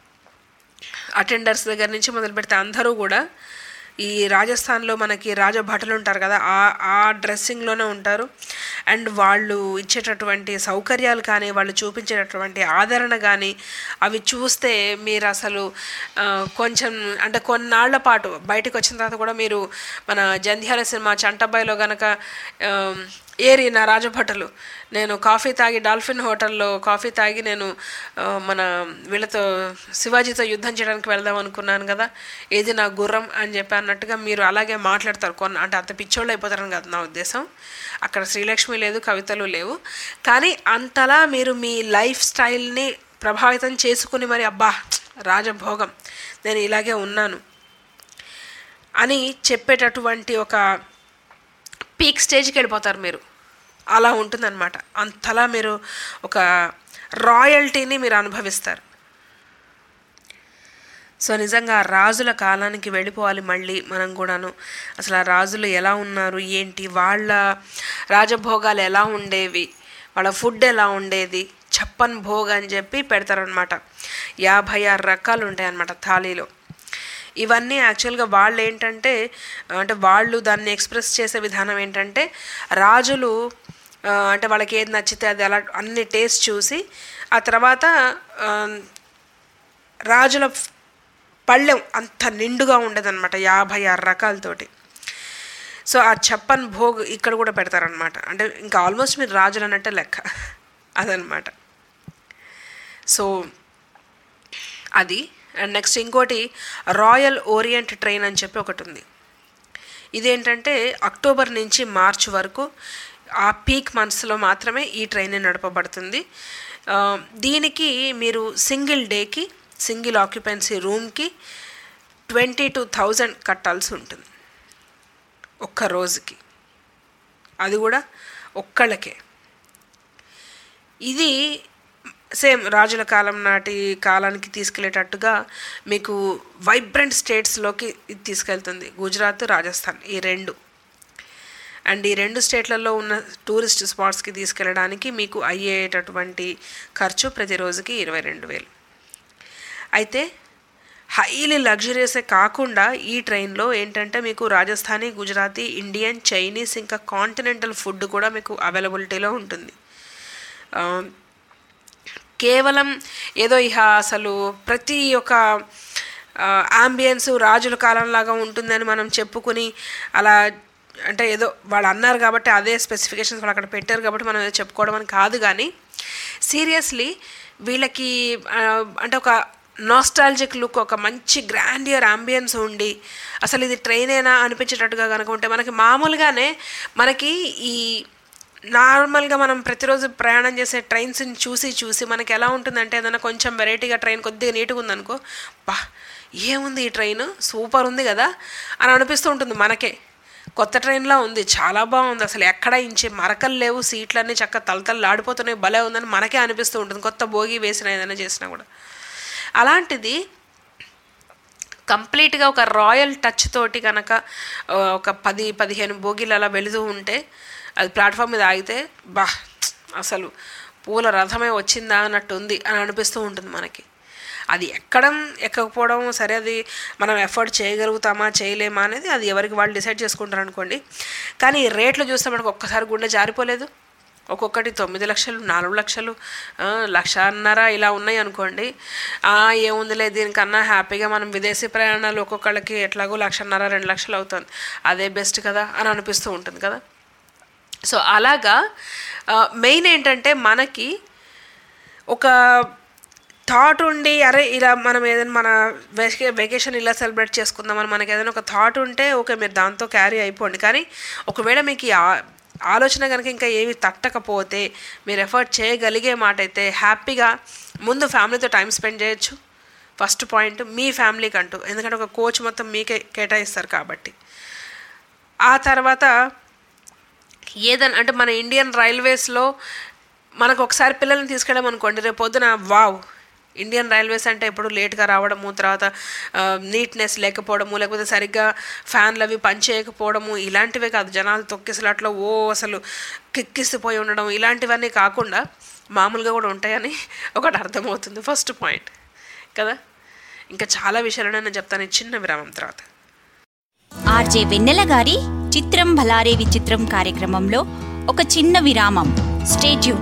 అటెండర్స్ దగ్గర నుంచి మొదలు పెడితే అందరూ కూడా ఈ రాజస్థాన్లో మనకి రాజభటులు ఉంటారు కదా ఆ ఆ డ్రెస్సింగ్లోనే ఉంటారు అండ్ వాళ్ళు ఇచ్చేటటువంటి సౌకర్యాలు కానీ వాళ్ళు చూపించేటటువంటి ఆదరణ కానీ అవి చూస్తే మీరు అసలు ఆ, కొంచెం అంటే కొన్నాళ్ల పాటు బయటకు వచ్చిన తర్వాత కూడా మీరు మన జంధ్యాల సినిమా చంటబ్బాయిలో గనక ఆ, ఏరి నా రాజభటులు నేను కాఫీ తాగి డాల్ఫిన్ హోటల్లో కాఫీ తాగి నేను ఆ, మన వీళ్ళతో శివాజీతో యుద్ధం చేయడానికి వెళ్దాం అనుకున్నాను కదా ఏది నా గుర్రం అని చెప్పి అన్నట్టుగా మీరు అలాగే మాట్లాడతారు కొన్న అంటే అంత పిచ్చోళ్ళు అయిపోతారని కాదు నా ఉద్దేశం అక్కడ శ్రీలక్ష్మి లేదు కవితలు లేవు కానీ అంతలా మీరు మీ లైఫ్ స్టైల్ని ప్రభావితం చేసుకుని మరి అబ్బా రాజభోగం నేను ఇలాగే ఉన్నాను అని చెప్పేటటువంటి ఒక పీక్ స్టేజ్కి వెళ్ళిపోతారు మీరు అలా ఉంటుందన్నమాట అంతలా మీరు ఒక రాయల్టీని మీరు అనుభవిస్తారు సో నిజంగా ఆ రాజుల కాలానికి వెళ్ళిపోవాలి మళ్ళీ మనం కూడాను అసలు ఆ రాజులు ఎలా ఉన్నారు ఏంటి వాళ్ళ రాజభోగాలు ఎలా ఉండేవి వాళ్ళ ఫుడ్ ఎలా ఉండేది చప్పన్ భోగ్ అని చెప్పి పెడతారనమాట యాభై ఆరు రకాలు ఉంటాయి అన్నమాట థాలీలో ఇవన్నీ యాక్చువల్గా వాళ్ళు ఏంటంటే అంటే వాళ్ళు దాన్ని ఎక్స్ప్రెస్ చేసే విధానం ఏంటంటే రాజులు ఆ, అంటే వాళ్ళకి ఏది నచ్చితే అది అలా అన్ని టేస్ట్ చూసి ఆ తర్వాత ఆ, రాజుల ఫ్- పళ్ళెం అంత నిండుగా ఉండదన్నమాట యాభై ఆరు రకాలతోటి సో ఆ చెప్పన్ భోగ్ ఇక్కడ కూడా పెడతారనమాట అంటే ఇంకా ఆల్మోస్ట్ మీరు రాజులు అన్నట్టే లెక్క అదనమాట సో అది అండ్ నెక్స్ట్ ఇంకోటి రాయల్ ఓరియంట్ ట్రైన్ అని చెప్పి ఒకటి ఉంది ఇదేంటంటే అక్టోబర్ నుంచి మార్చ్ వరకు ఆ పీక్ మంత్స్లో మాత్రమే ఈ ట్రైన్ నడపబడుతుంది ఆ, దీనికి మీరు సింగిల్ డేకి సింగిల్ ఆక్యుపెన్సీ రూమ్కి ట్వంటీ టూ థౌజండ్ కట్టాల్సి ఉంటుంది ఒక్క రోజుకి అది కూడా ఒక్కళ్ళకే ఇది సేమ్ రాజుల కాలం నాటి కాలానికి తీసుకెళ్లేటట్టుగా మీకు వైబ్రెంట్ స్టేట్స్లోకి ఇది తీసుకెళ్తుంది గుజరాత్ రాజస్థాన్ ఈ రెండు అండ్ ఈ రెండు స్టేట్లలో ఉన్న టూరిస్ట్ స్పాట్స్కి తీసుకెళ్ళడానికి మీకు అయ్యేటటువంటి ఖర్చు ప్రతి రోజుకి ఇరవై రెండు వేలు అయితే హైలీ లగ్జరియసే కాకుండా ఈ ట్రైన్లో ఏంటంటే మీకు రాజస్థానీ గుజరాతీ ఇండియన్ చైనీస్ ఇంకా కాంటినెంటల్ ఫుడ్ కూడా మీకు అవైలబిలిటీలో ఉంటుంది ఆ, కేవలం ఏదో ఇహ అసలు ప్రతి ఒక్క ఆంబియన్స్ రాజుల కాలంలాగా ఉంటుందని మనం చెప్పుకుని అలా అంటే ఏదో వాళ్ళు అన్నారు కాబట్టి అదే స్పెసిఫికేషన్స్ వాళ్ళు అక్కడ పెట్టారు కాబట్టి మనం ఏదో చెప్పుకోవడం అని కాదు కానీ సీరియస్లీ వీళ్ళకి ఆ, అంటే ఒక నాస్టాలజిక్ లుక్ ఒక మంచి గ్రాండియర్ అంబియన్స్ ఉండి అసలు ఇది ట్రైనేనా అనిపించేటట్టుగా కనుక ఉంటే మనకి మామూలుగానే మనకి ఈ నార్మల్గా మనం ప్రతిరోజు ప్రయాణం చేసే ట్రైన్స్ని చూసి చూసి మనకి ఎలా ఉంటుందంటే ఏదైనా కొంచెం వెరైటీగా ట్రైన్ కొద్దిగా నీట్గా ఉందనుకో బా ఏముంది ఈ ట్రైన్ సూపర్ ఉంది కదా అని అనిపిస్తూ ఉంటుంది మనకే కొత్త ట్రైన్లా ఉంది చాలా బాగుంది అసలు ఎక్కడ ఇంచి మరకలు లేవు సీట్లన్నీ చక్క తలతలు ఆడిపోతున్నాయి భలే ఉందని మనకే అనిపిస్తూ ఉంటుంది కొత్త భోగి వేసిన ఏదైనా చేసినా కూడా అలాంటిది కంప్లీట్గా ఒక రాయల్ టచ్ తోటి కనుక ఆ, ఒక పది పదిహేను బోగీలు అలా వెళుతూ ఉంటే అది ప్లాట్ఫామ్ మీద ఆగితే బా అసలు పూల రథమే వచ్చిందా అన్నట్టు ఉంది అని అనిపిస్తూ ఉంటుంది మనకి అది ఎక్కడం ఎక్కకపోవడం సరే అది మనం ఎఫర్ట్ చేయగలుగుతామా చేయలేమా అనేది అది ఎవరికి వాళ్ళు డిసైడ్ చేసుకుంటారు అనుకోండి కానీ ఈ రేట్లు చూస్తే మనకు ఒక్కసారి గుండె జారిపోలేదు ఒక్కొక్కటి తొమ్మిది లక్షలు నాలుగు లక్షలు ఆ, లక్షన్నర ఇలా ఉన్నాయి అనుకోండి ఆ, ఏముందిలే దీనికన్నా హ్యాపీగా మనం విదేశీ ప్రయాణాలు ఒక్కొక్కళ్ళకి ఎట్లాగో లక్షన్నర రెండు లక్షలు అవుతుంది అదే బెస్ట్ కదా అని అనిపిస్తూ ఉంటుంది కదా సో అలాగా మెయిన్ ఏంటంటే మనకి ఒక థాట్ ఉండి అరే ఇలా మనం ఏదైనా మన వెకే వెకేషన్ ఇలా సెలబ్రేట్ చేసుకుందామని మనకి ఏదైనా ఒక థాట్ ఉంటే ఓకే మీరు దాంతో క్యారీ అయిపోండి కానీ ఒకవేళ మీకు ఈ ఆ- ఆలోచన కనుక ఇంకా ఏమి తట్టకపోతే మీరు ఎఫర్ట్ చేయగలిగే మాట అయితే హ్యాపీగా ముందు ఫ్యామిలీతో టైం స్పెండ్ చేయొచ్చు ఫస్ట్ పాయింట్ మీ ఫ్యామిలీకి అంటూ ఎందుకంటే ఒక కోచ్ మొత్తం మీకే కేటాయిస్తారు కాబట్టి ఆ తర్వాత ఏదైనా అంటే మన ఇండియన్ రైల్వేస్లో మనకు ఒకసారి పిల్లల్ని తీసుకెళ్ళాం అనుకోండి రేపు పొద్దున వావ్ ఇండియన్ రైల్వేస్ అంటే ఎప్పుడు లేట్గా రావడము తర్వాత నీట్నెస్ లేకపోవడము లేకపోతే సరిగ్గా ఫ్యాన్లు అవి పనిచేయకపోవడము ఇలాంటివే కాదు జనాలు తొక్కిసలాట్లో ఓ అసలు కిక్కిసిపోయి ఉండడం ఇలాంటివన్నీ కాకుండా మామూలుగా కూడా ఉంటాయని ఒకటి అర్థమవుతుంది ఫస్ట్ పాయింట్ కదా ఇంకా చాలా విషయాలు నేను చెప్తాను ఈ చిన్న విరామం తర్వాత ఆర్జే వెన్నెల గారి చిత్రం భలారే విచిత్రం కార్యక్రమంలో ఒక చిన్న విరామం స్టేట్యూన్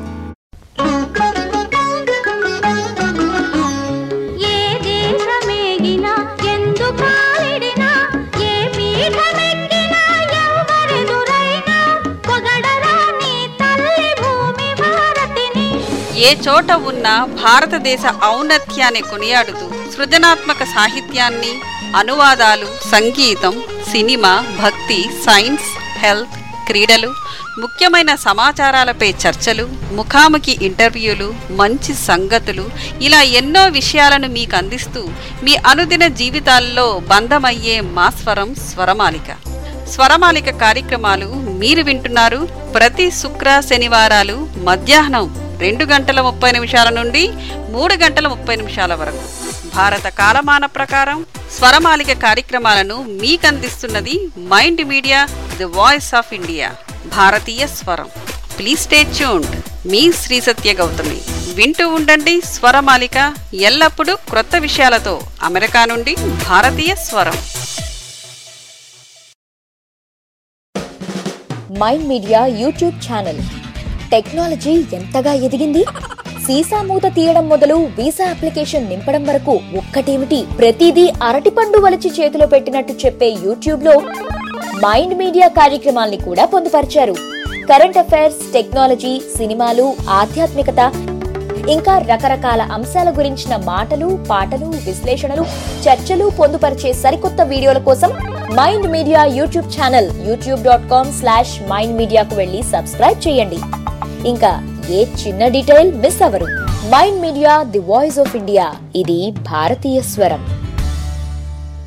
ఏ దేశమేగినా ఎందు కాలిడినా ఏ పీఠమెక్కినా ఎవరెదురైనా పొగడరా నీ తల్లి భూమి భారతిని ఏ చోట ఉన్నా భారతదేశ ఔన్నత్యాన్ని కొనియాడుతూ సృజనాత్మక సాహిత్యాన్ని అనువాదాలు సంగీతం సినిమా భక్తి సైన్స్ హెల్త్ క్రీడలు ముఖ్యమైన సమాచారాలపై చర్చలు ముఖాముఖి ఇంటర్వ్యూలు మంచి సంగతులు ఇలా ఎన్నో విషయాలను మీకు అందిస్తూ మీ అనుదిన జీవితాల్లో బంధమయ్యే మా స్వరం స్వరమాలిక స్వరమాలిక కార్యక్రమాలు మీరు వింటున్నారు ప్రతి శుక్ర శనివారాలు మధ్యాహ్నం రెండు గంటల ముప్పై నిమిషాల నుండి మూడు గంటల ముప్పై నిమిషాల వరకు భారత కాలమాన ప్రకారం స్వరమాలిక కార్యక్రమాలను మీకందిస్తున్నది Mind media the voice of India భారతీయ స్వరం ప్లీజ్ స్టే ట్యూన్డ్ మీ శ్రీ సత్య గౌతమి వింటూ ఉండండి స్వరమాలిక ఎల్లప్పుడూ క్రొత్త విషయాలతో అమెరికా నుండి భారతీయ స్వరం Mind Media YouTube channel technology ఎంతగా ఎదిగింది సీసా మూత తీయడం మొదలు వీసా అప్లికేషన్ నింపడం వరకు ఒక్కటేమిటి ప్రతిదీ అరటిపండు వలిచి చేతిలో పెట్టినట్టు చెప్పే యూట్యూబ్ లో మైండ్ మీడియా కార్యక్రమాల్ని కూడా పొందుపరిచారు కరెంట్ అఫైర్స్ టెక్నాలజీ సినిమాలు ఆధ్యాత్మికత ఇంకా రకరకాల అంశాల గురించిన మాటలు పాటలు విశ్లేషణలు చర్చలు పొందుపరిచే సరికొత్త వీడియోల కోసం Mind Media YouTube channel YouTube dot com slash Mind మీడియాకు వెళ్ళి సబ్స్క్రైబ్ చేయండి ఇంకా ఏ చిన్న డీటెయిల్ మిస్ అవరు Mind media the voice of India ఇది భారతీయ స్వరం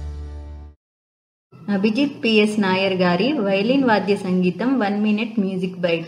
అభిజిత్ పిఎస్ నాయర్ గారి వైలిన్ వాద్య సంగీతం వన్ మినిట్ మ్యూజిక్ బైట్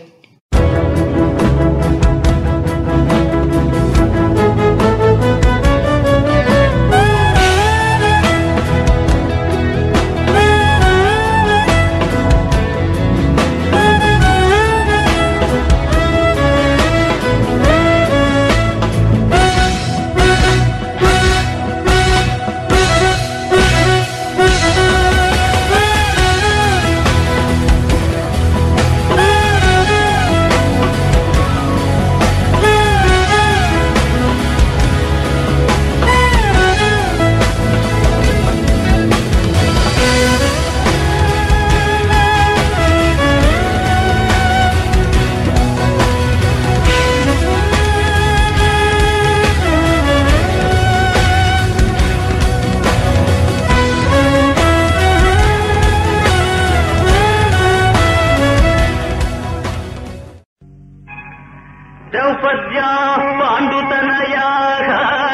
ద్రౌపద్యాः పాण्डुतनयाः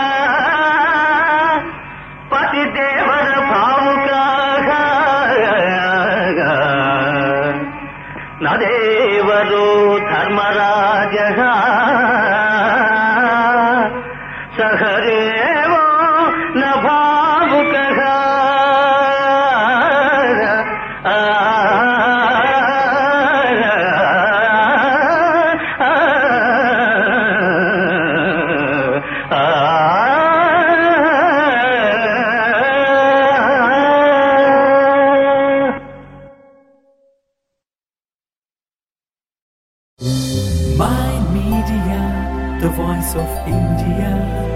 पतिदेवर भावुकाः न देवरो धर्मराजः सहदेवो न भावुकः Mind Media, the voice of India.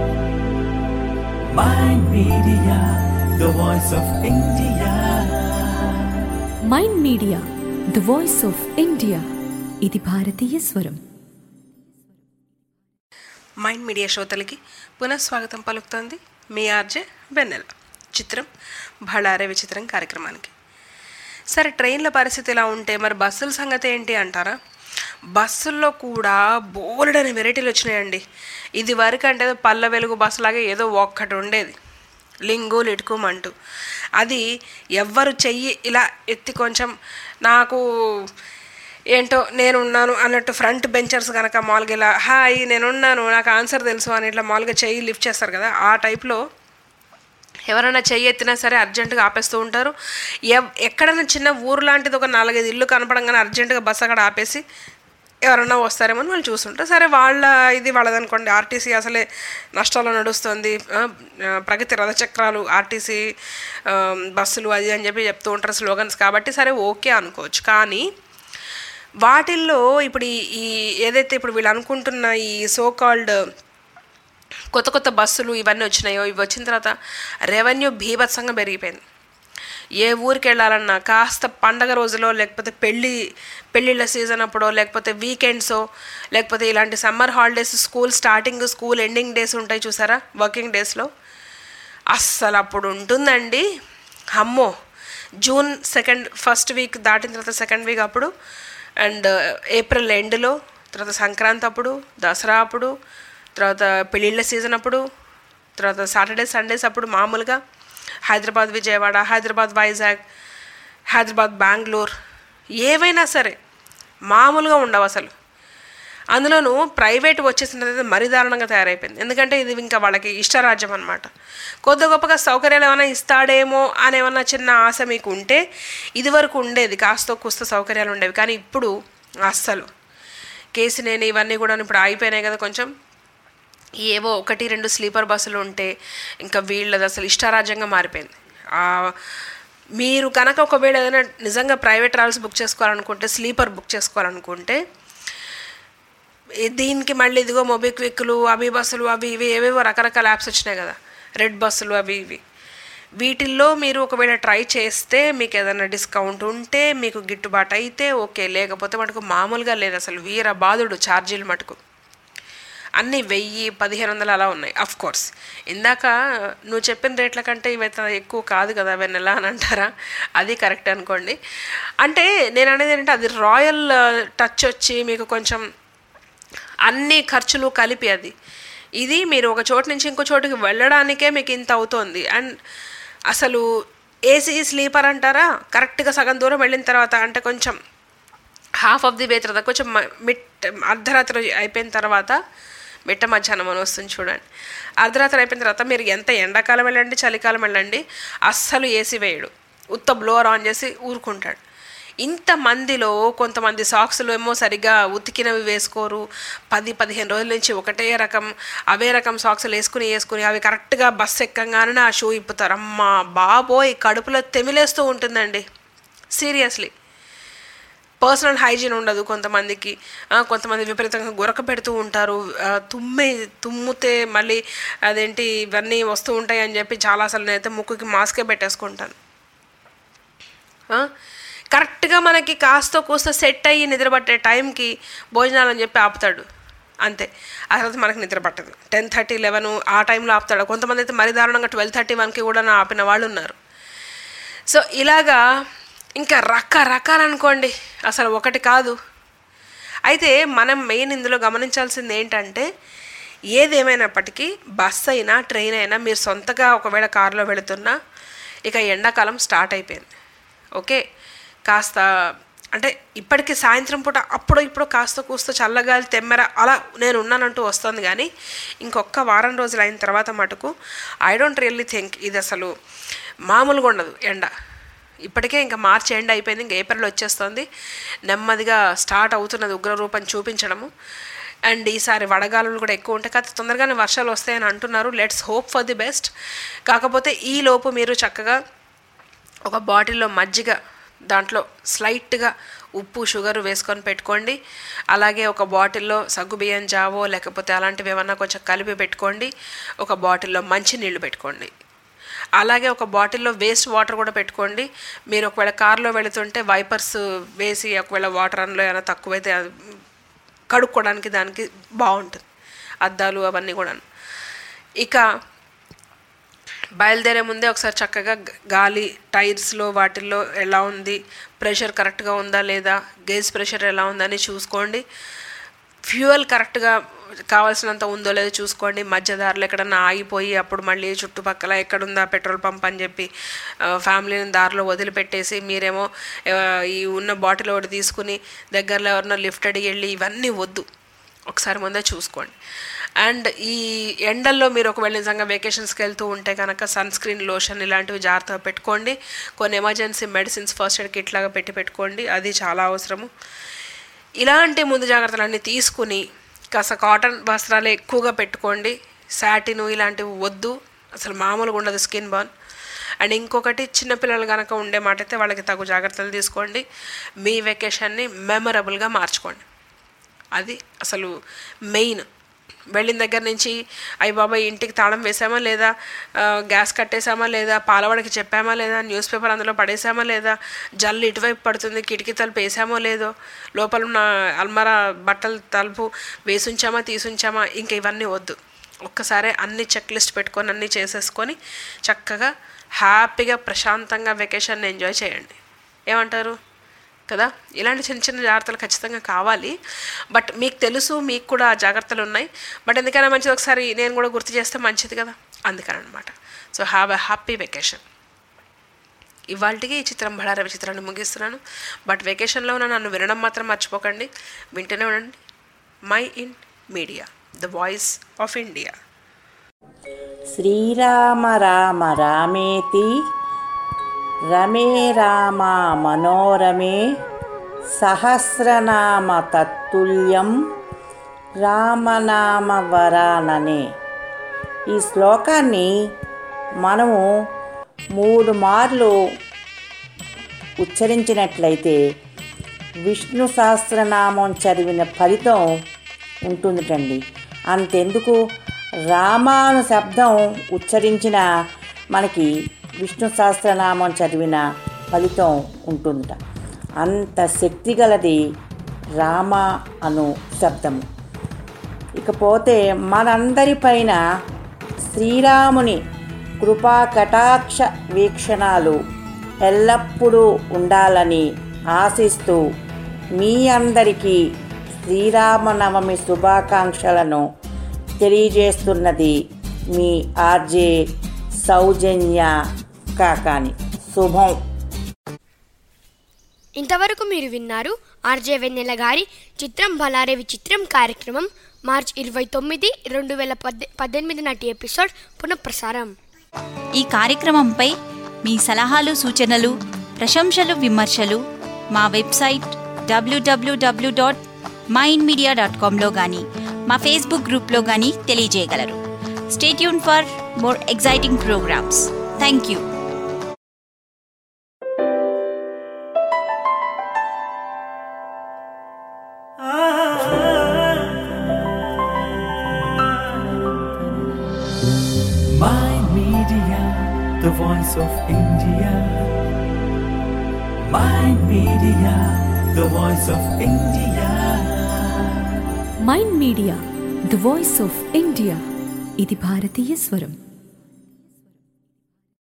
Mind Media, the voice of India. Mind Media the voice of India ఇది భారతీయ స్వరం మైండ్ మీడియా శ్రోతలకి పునఃస్వాగతం పలుకుతోంది మీ ఆర్జే వెన్నెల చిత్రం బళారే విచిత్రం కార్యక్రమానికి సరే ట్రైన్ల పరిస్థితి ఇలా ఉంటే మరి బస్సుల సంగతి ఏంటి అంటారా బస్సుల్లో కూడా బోలెడని వెరైటీలు వచ్చినాయండి ఇది వరకు అంటే పల్ల వెలుగు బస్సులాగా ఏదో ఒక్కటి ఉండేది లింగు లిటుకుమంటూ అది ఎవ్వరు చెయ్యి ఇలా ఎత్తి కొంచెం నాకు ఏంటో నేనున్నాను అన్నట్టు ఫ్రంట్ బెంచర్స్ కనుక మామూలుగా ఇలా హాయ్ నేనున్నాను నాకు ఆన్సర్ తెలుసు అని ఇట్లా మామూలుగా చెయ్యి లిఫ్ట్ చేస్తారు కదా ఆ టైప్లో ఎవరైనా చెయ్యి ఎత్తినా సరే అర్జెంటుగా ఆపేస్తూ ఉంటారు ఎవ్ ఎక్కడైనా చిన్న ఊరు లాంటిది ఒక నాలుగైదు ఇల్లు కనపడంగానే అర్జెంటుగా బస్సు అక్కడ ఆపేసి ఎవరన్నా వస్తారేమో అని వాళ్ళు చూస్తుంటారు సరే వాళ్ళ ఇది వాళ్ళదనుకోండి ఆర్టీసీ అసలే నష్టాల్లో నడుస్తుంది ఆ, ఆ, ప్రగతి రథచక్రాలు ఆర్టీసీ ఆ, బస్సులు అది అని చెప్పి చెప్తూ ఉంటారు స్లోగన్స్ కాబట్టి సరే ఓకే అనుకోవచ్చు కానీ వాటిల్లో ఇప్పుడు ఈ ఈ ఏదైతే ఇప్పుడు వీళ్ళు అనుకుంటున్న ఈ సో కాల్డ్ కొత్త కొత్త బస్సులు ఇవన్నీ వచ్చినాయో ఇవి వచ్చిన తర్వాత రెవెన్యూ భీభత్సంగా పెరిగిపోయింది ఏ ఊరికి వెళ్ళాలన్నా కాస్త పండగ రోజులో లేకపోతే పెళ్ళి పెళ్ళిళ్ళ సీజన్ అప్పుడో లేకపోతే వీకెండ్సో లేకపోతే ఇలాంటి summer holidays school starting school ending days ఉంటాయి చూసారా వర్కింగ్ డేస్లో అస్సలు అప్పుడు ఉంటుందండి అమ్మో జూన్ సెకండ్ ఫస్ట్ వీక్ దాటిన తర్వాత సెకండ్ వీక్ అప్పుడు అండ్ ఏప్రిల్ ఎండ్లో తర్వాత సంక్రాంతి అప్పుడు దసరా అప్పుడు తర్వాత పెళ్ళిళ్ళ సీజన్ అప్పుడు తర్వాత సాటర్డే సండేస్ అప్పుడు మామూలుగా హైదరాబాద్ విజయవాడ హైదరాబాద్ వైజాగ్ హైదరాబాద్ బెంగళూరు ఏవైనా సరే మామూలుగా ఉండవు అసలు అందులోనూ ప్రైవేట్ వచ్చేసిన తర్వాత మరీ దారుణంగా తయారైపోయింది ఎందుకంటే ఇది ఇంకా వాళ్ళకి ఇష్టరాజ్యం అనమాట కొద్ది గొప్పగా సౌకర్యాలు ఏమైనా ఇస్తాడేమో అని ఏమన్నా చిన్న ఆశ మీకు ఉంటే ఇదివరకు ఉండేది కాస్త కుస్త సౌకర్యాలు ఉండేవి కానీ ఇప్పుడు అస్సలు కేసినేని ఇవన్నీ కూడా ఇప్పుడు ఆగిపోయినాయి కదా కొంచెం ఏవో ఒకటి రెండు స్లీపర్ బస్సులు ఉంటే ఇంకా వీళ్ళది అసలు ఇష్టారాజ్యంగా మారిపోయింది ఆ, మీరు కనుక ఒకవేళ ఏదైనా నిజంగా ప్రైవేట్ ట్రావెల్స్ బుక్ చేసుకోవాలనుకుంటే స్లీపర్ బుక్ చేసుకోవాలనుకుంటే ఈ- దీనికి మళ్ళీ ఇదిగో మొబిక్విక్లు అవి బస్సులు అవి ఇవి ఏవేవో రకరకాల యాప్స్ వచ్చినాయి కదా రెడ్ బస్సులు అవి ఇవి వీటిల్లో మీరు ఒకవేళ ట్రై చేస్తే మీకు ఏదైనా డిస్కౌంట్ ఉంటే మీకు గిట్టుబాటు అయితే ఓకే లేకపోతే మటుకు మామూలుగా లేదు అసలు వీర బాధుడు ఛార్జీలు మటుకు అన్నీ వెయ్యి పదిహేను వందలు అలా ఉన్నాయి అఫ్ కోర్స్ ఇందాక నువ్వు చెప్పిన రేట్ల కంటే ఇవైతే ఎక్కువ కాదు కదా వెన్నెల అని అంటారా అది కరెక్ట్ అనుకోండి అంటే నేను అనేది ఏంటంటే అది రాయల్ టచ్ వచ్చి మీకు కొంచెం అన్ని ఖర్చులు కలిపి అది ఇది మీరు ఒక చోటు నుంచి ఇంకో చోటుకి వెళ్ళడానికే మీకు ఇంత అవుతోంది అండ్ అసలు ఏసీ స్లీపర్ అంటారా కరెక్ట్గా సగం దూరం వెళ్ళిన తర్వాత అంటే కొంచెం హాఫ్ ఆఫ్ ది వే తర్వాత కొంచెం మ- మిట్ అర్ధరాత్రి అయిపోయిన తర్వాత మిట్ట మధ్యాహ్నం అని వస్తుంది చూడండి అర్ధరాత్రి అయిపోయిన తర్వాత మీరు ఎంత ఎండాకాలం వెళ్ళండి చలికాలం వెళ్ళండి అస్సలు ఏసీ వేయడు ఉత్త బ్లోవర్ ఆన్ చేసి ఊరుకుంటాడు ఇంతమందిలో కొంతమంది సాక్స్లు ఏమో సరిగ్గా ఉతికినవి వేసుకోరు పది పదిహేను రోజుల నుంచి ఒకటే రకం అవే రకం సాక్స్లు వేసుకుని వేసుకుని అవి కరెక్ట్గా బస్సు ఎక్కంగానే ఆ షూ ఇప్పుతారు అమ్మా బాబోయ్ కడుపులో తెమిలేస్తూ ఉంటుందండి సీరియస్లీ పర్సనల్ హైజీన్ ఉండదు కొంతమందికి ఆ, కొంతమంది విపరీతంగా గురక పెడుతూ ఉంటారు ఆ, తుమ్మే తుమ్మితే మళ్ళీ అదేంటి ఇవన్నీ వస్తూ ఉంటాయి అని చెప్పి చాలాసార్లు నేనైతే ముక్కుకి మాస్కే పెట్టేసుకుంటాను ఆ, కరెక్ట్గా మనకి కాస్త కూస్త సెట్ అయ్యి నిద్రపట్టే టైంకి భోజనాలు అని చెప్పి ఆపుతాడు అంతే ఆ తర్వాత మనకి నిద్ర పట్టదు టెన్ థర్టీ లెవెన్ ఆ టైంలో ఆపుతాడు కొంతమంది అయితే మరీ దారుణంగా ట్వెల్వ్ థర్టీ వన్కి కూడా నా ఆపిన వాళ్ళు ఉన్నారు సో ఇలాగా ఇంకా రకరకాలు అనుకోండి అసలు ఒకటి కాదు అయితే మనం మెయిన్ ఇందులో గమనించాల్సింది ఏంటంటే ఏదేమైనప్పటికీ బస్ అయినా ట్రైన్ అయినా మీరు సొంతగా ఒకవేళ కారులో వెళుతున్నా ఇక ఎండాకాలం స్టార్ట్ అయిపోయింది ఓకే కాస్త అంటే ఇప్పటికీ సాయంత్రం పూట అప్పుడు ఇప్పుడు కాస్త కూస్త చల్లగాలి తెమ్మెర అలా నేను ఉన్నానంటూ వస్తుంది కానీ ఇంకొక వారం రోజులు అయిన తర్వాత మటుకు ఐ డోంట్ రియల్లీ థింక్ ఇది అసలు మామూలుగా ఉండదు ఎండ ఇప్పటికే ఇంకా మార్చి ఎండ్ అయిపోయింది ఇంకా ఏప్రిల్ వచ్చేస్తుంది నెమ్మదిగా స్టార్ట్ అవుతున్నది ఉగ్రరూపం చూపించడము అండ్ ఈసారి వడగాలులు కూడా ఎక్కువ ఉంటాయి కాకపోతే తొందరగానే వర్షాలు వస్తాయని అంటున్నారు let's hope for the best కాకపోతే ఈ లోపు మీరు చక్కగా ఒక బాటిల్లో మజ్జిగ దాంట్లో స్లైట్గా ఉప్పు షుగర్ వేసుకొని పెట్టుకోండి అలాగే ఒక బాటిల్లో సగ్గుబియ్యం జావో లేకపోతే అలాంటివి ఏమన్నా కొంచెం కలిపి పెట్టుకోండి ఒక బాటిల్లో మంచి నీళ్లు పెట్టుకోండి అలాగే ఒక బాటిల్లో వేస్ట్ వాటర్ కూడా పెట్టుకోండి మీరు ఒకవేళ కార్లో వెళుతుంటే వైపర్స్ వేసి ఒకవేళ వాటర్ అందులో ఏమైనా తక్కువైతే అది కడుక్కోవడానికి దానికి బాగుంటుంది అద్దాలు అవన్నీ కూడా ఇక బయలుదేరే ముందే ఒకసారి చక్కగా గ- గాలి టైర్స్లో వాటిల్లో ఎలా ఉంది ప్రెషర్ కరెక్ట్గా ఉందా లేదా గేజ్ ప్రెషర్ ఎలా ఉందని చూసుకోండి ఫ్యూయల్ కరెక్ట్గా కావాల్సినంత ఉందో లేదో చూసుకోండి మధ్యదారులు ఎక్కడన్నా ఆగిపోయి అప్పుడు మళ్ళీ చుట్టుపక్కల ఎక్కడుందా పెట్రోల్ పంప్ అని చెప్పి ఆ, ఫ్యామిలీని దారిలో వదిలిపెట్టేసి మీరేమో ఆ, ఈ ఉన్న బాటిల్ ఒకటి తీసుకుని దగ్గరలో ఎవరన్నా లిఫ్ట్ అడిగి వెళ్ళి ఇవన్నీ వద్దు ఒకసారి ముందే చూసుకోండి అండ్ ఈ ఎండల్లో మీరు ఒకవేళ నిజంగా వెకేషన్స్కి వెళ్తూ ఉంటే కనుక సన్ స్క్రీన్ లోషన్ ఇలాంటివి జాగ్రత్తగా పెట్టుకోండి కొన్ని emergency medicines first aid kit లాగా పెట్టి పెట్టుకోండి అది చాలా అవసరము ఇలాంటి ముందు జాగ్రత్తలన్నీ తీసుకుని కాస్త కాటన్ వస్త్రాలు ఎక్కువగా పెట్టుకోండి సాటిన్ ఇలాంటివి వద్దు అసలు మామూలుగా ఉండదు స్కిన్ బర్న్ అండ్ ఇంకొకటి చిన్నపిల్లలు కనుక ఉండే మాట అయితే వాళ్ళకి తగు జాగ్రత్తలు తీసుకోండి మీ వెకేషన్ని మెమరబుల్గా మార్చుకోండి అది అసలు మెయిన్ వెళ్ళిన దగ్గర నుంచి అయ్యి బాబాయ్ ఇంటికి తాళం వేసామా లేదా ఆ, గ్యాస్ కట్టేసామా లేదా పాలవాడికి చెప్పామా లేదా న్యూస్ పేపర్ అందులో పడేసామా లేదా జల్లు ఇటువైపు పడుతుంది కిటికీ తలుపు వేసామో లేదో లోపల ఉన్న అల్మరా బట్టల తలుపు వేసుంచామా తీసుంచామా ఇంకా ఇవన్నీ వద్దు ఒక్కసారి అన్ని చెక్ లిస్ట్ పెట్టుకొని అన్నీ చేసేసుకొని చక్కగా హ్యాపీగా ప్రశాంతంగా వెకేషన్ ఎంజాయ్ చేయండి ఏమంటారు కదా ఇలాంటి చిన్న చిన్న జాగ్రత్తలు ఖచ్చితంగా కావాలి బట్ మీకు తెలుసు మీకు కూడా ఆ జాగ్రత్తలు ఉన్నాయి బట్ ఎందుకైనా మంచిది ఒకసారి నేను కూడా గుర్తు చేస్తే మంచిది కదా అందుకని అనమాట so have a happy vacation ఇవాళకి ఈ చిత్రం బడారవి చిత్రాన్ని ముగిస్తున్నాను బట్ వెకేషన్లో ఉన్న నన్ను వినడం మాత్రం మర్చిపోకండి వింటూనే ఉండండి my in media the voice of India Srirama Rama రామేతి రమే రామ మనోరమే సహస్రనామ తత్తుల్యం రామనామ వరాననే ఈ శ్లోకాన్ని మనము మూడు మార్లు ఉచ్చరించినట్లయితే విష్ణు సహస్రనామం చదివిన ఫలితం ఉంటుందిటండి అంతెందుకు రామాను శబ్దం ఉచ్చరించిన మనకి విష్ణు సహస్రనామం చదివిన ఫలితం ఉంటుందట అంత శక్తి గలది రామ అను శబ్దము ఇకపోతే మనందరిపైన శ్రీరాముని కృపా కటాక్ష వీక్షణాలు ఎల్లప్పుడూ ఉండాలని ఆశిస్తూ మీ అందరికీ శ్రీరామనవమి శుభాకాంక్షలను తెలియజేస్తున్నది మీ ఆర్జే సౌజన్య కాకాని శుభం ఇంతవరకు మీరు విన్నారు ఆర్జే వెన్నెల గారి చిత్రం బలారే విచిత్రం కార్యక్రమం మార్చ్ ఇరవై తొమ్మిది రెండు వేల పద్దె పద్దెనిమిది నాటి ఎపిసోడ్ పునఃప్రసారం ఈ కార్యక్రమంపై మీ సలహాలు సూచనలు ప్రశంసలు విమర్శలు మా website W W W dot mind media dot కామ్లో కానీ మా ఫేస్బుక్ గ్రూప్లో కానీ తెలియజేయగలరు stay tuned for more exciting programmes thank you My Media, the voice of India. My Media, the voice of India. Mind media the voice of India ఇది భారతీయ స్వరం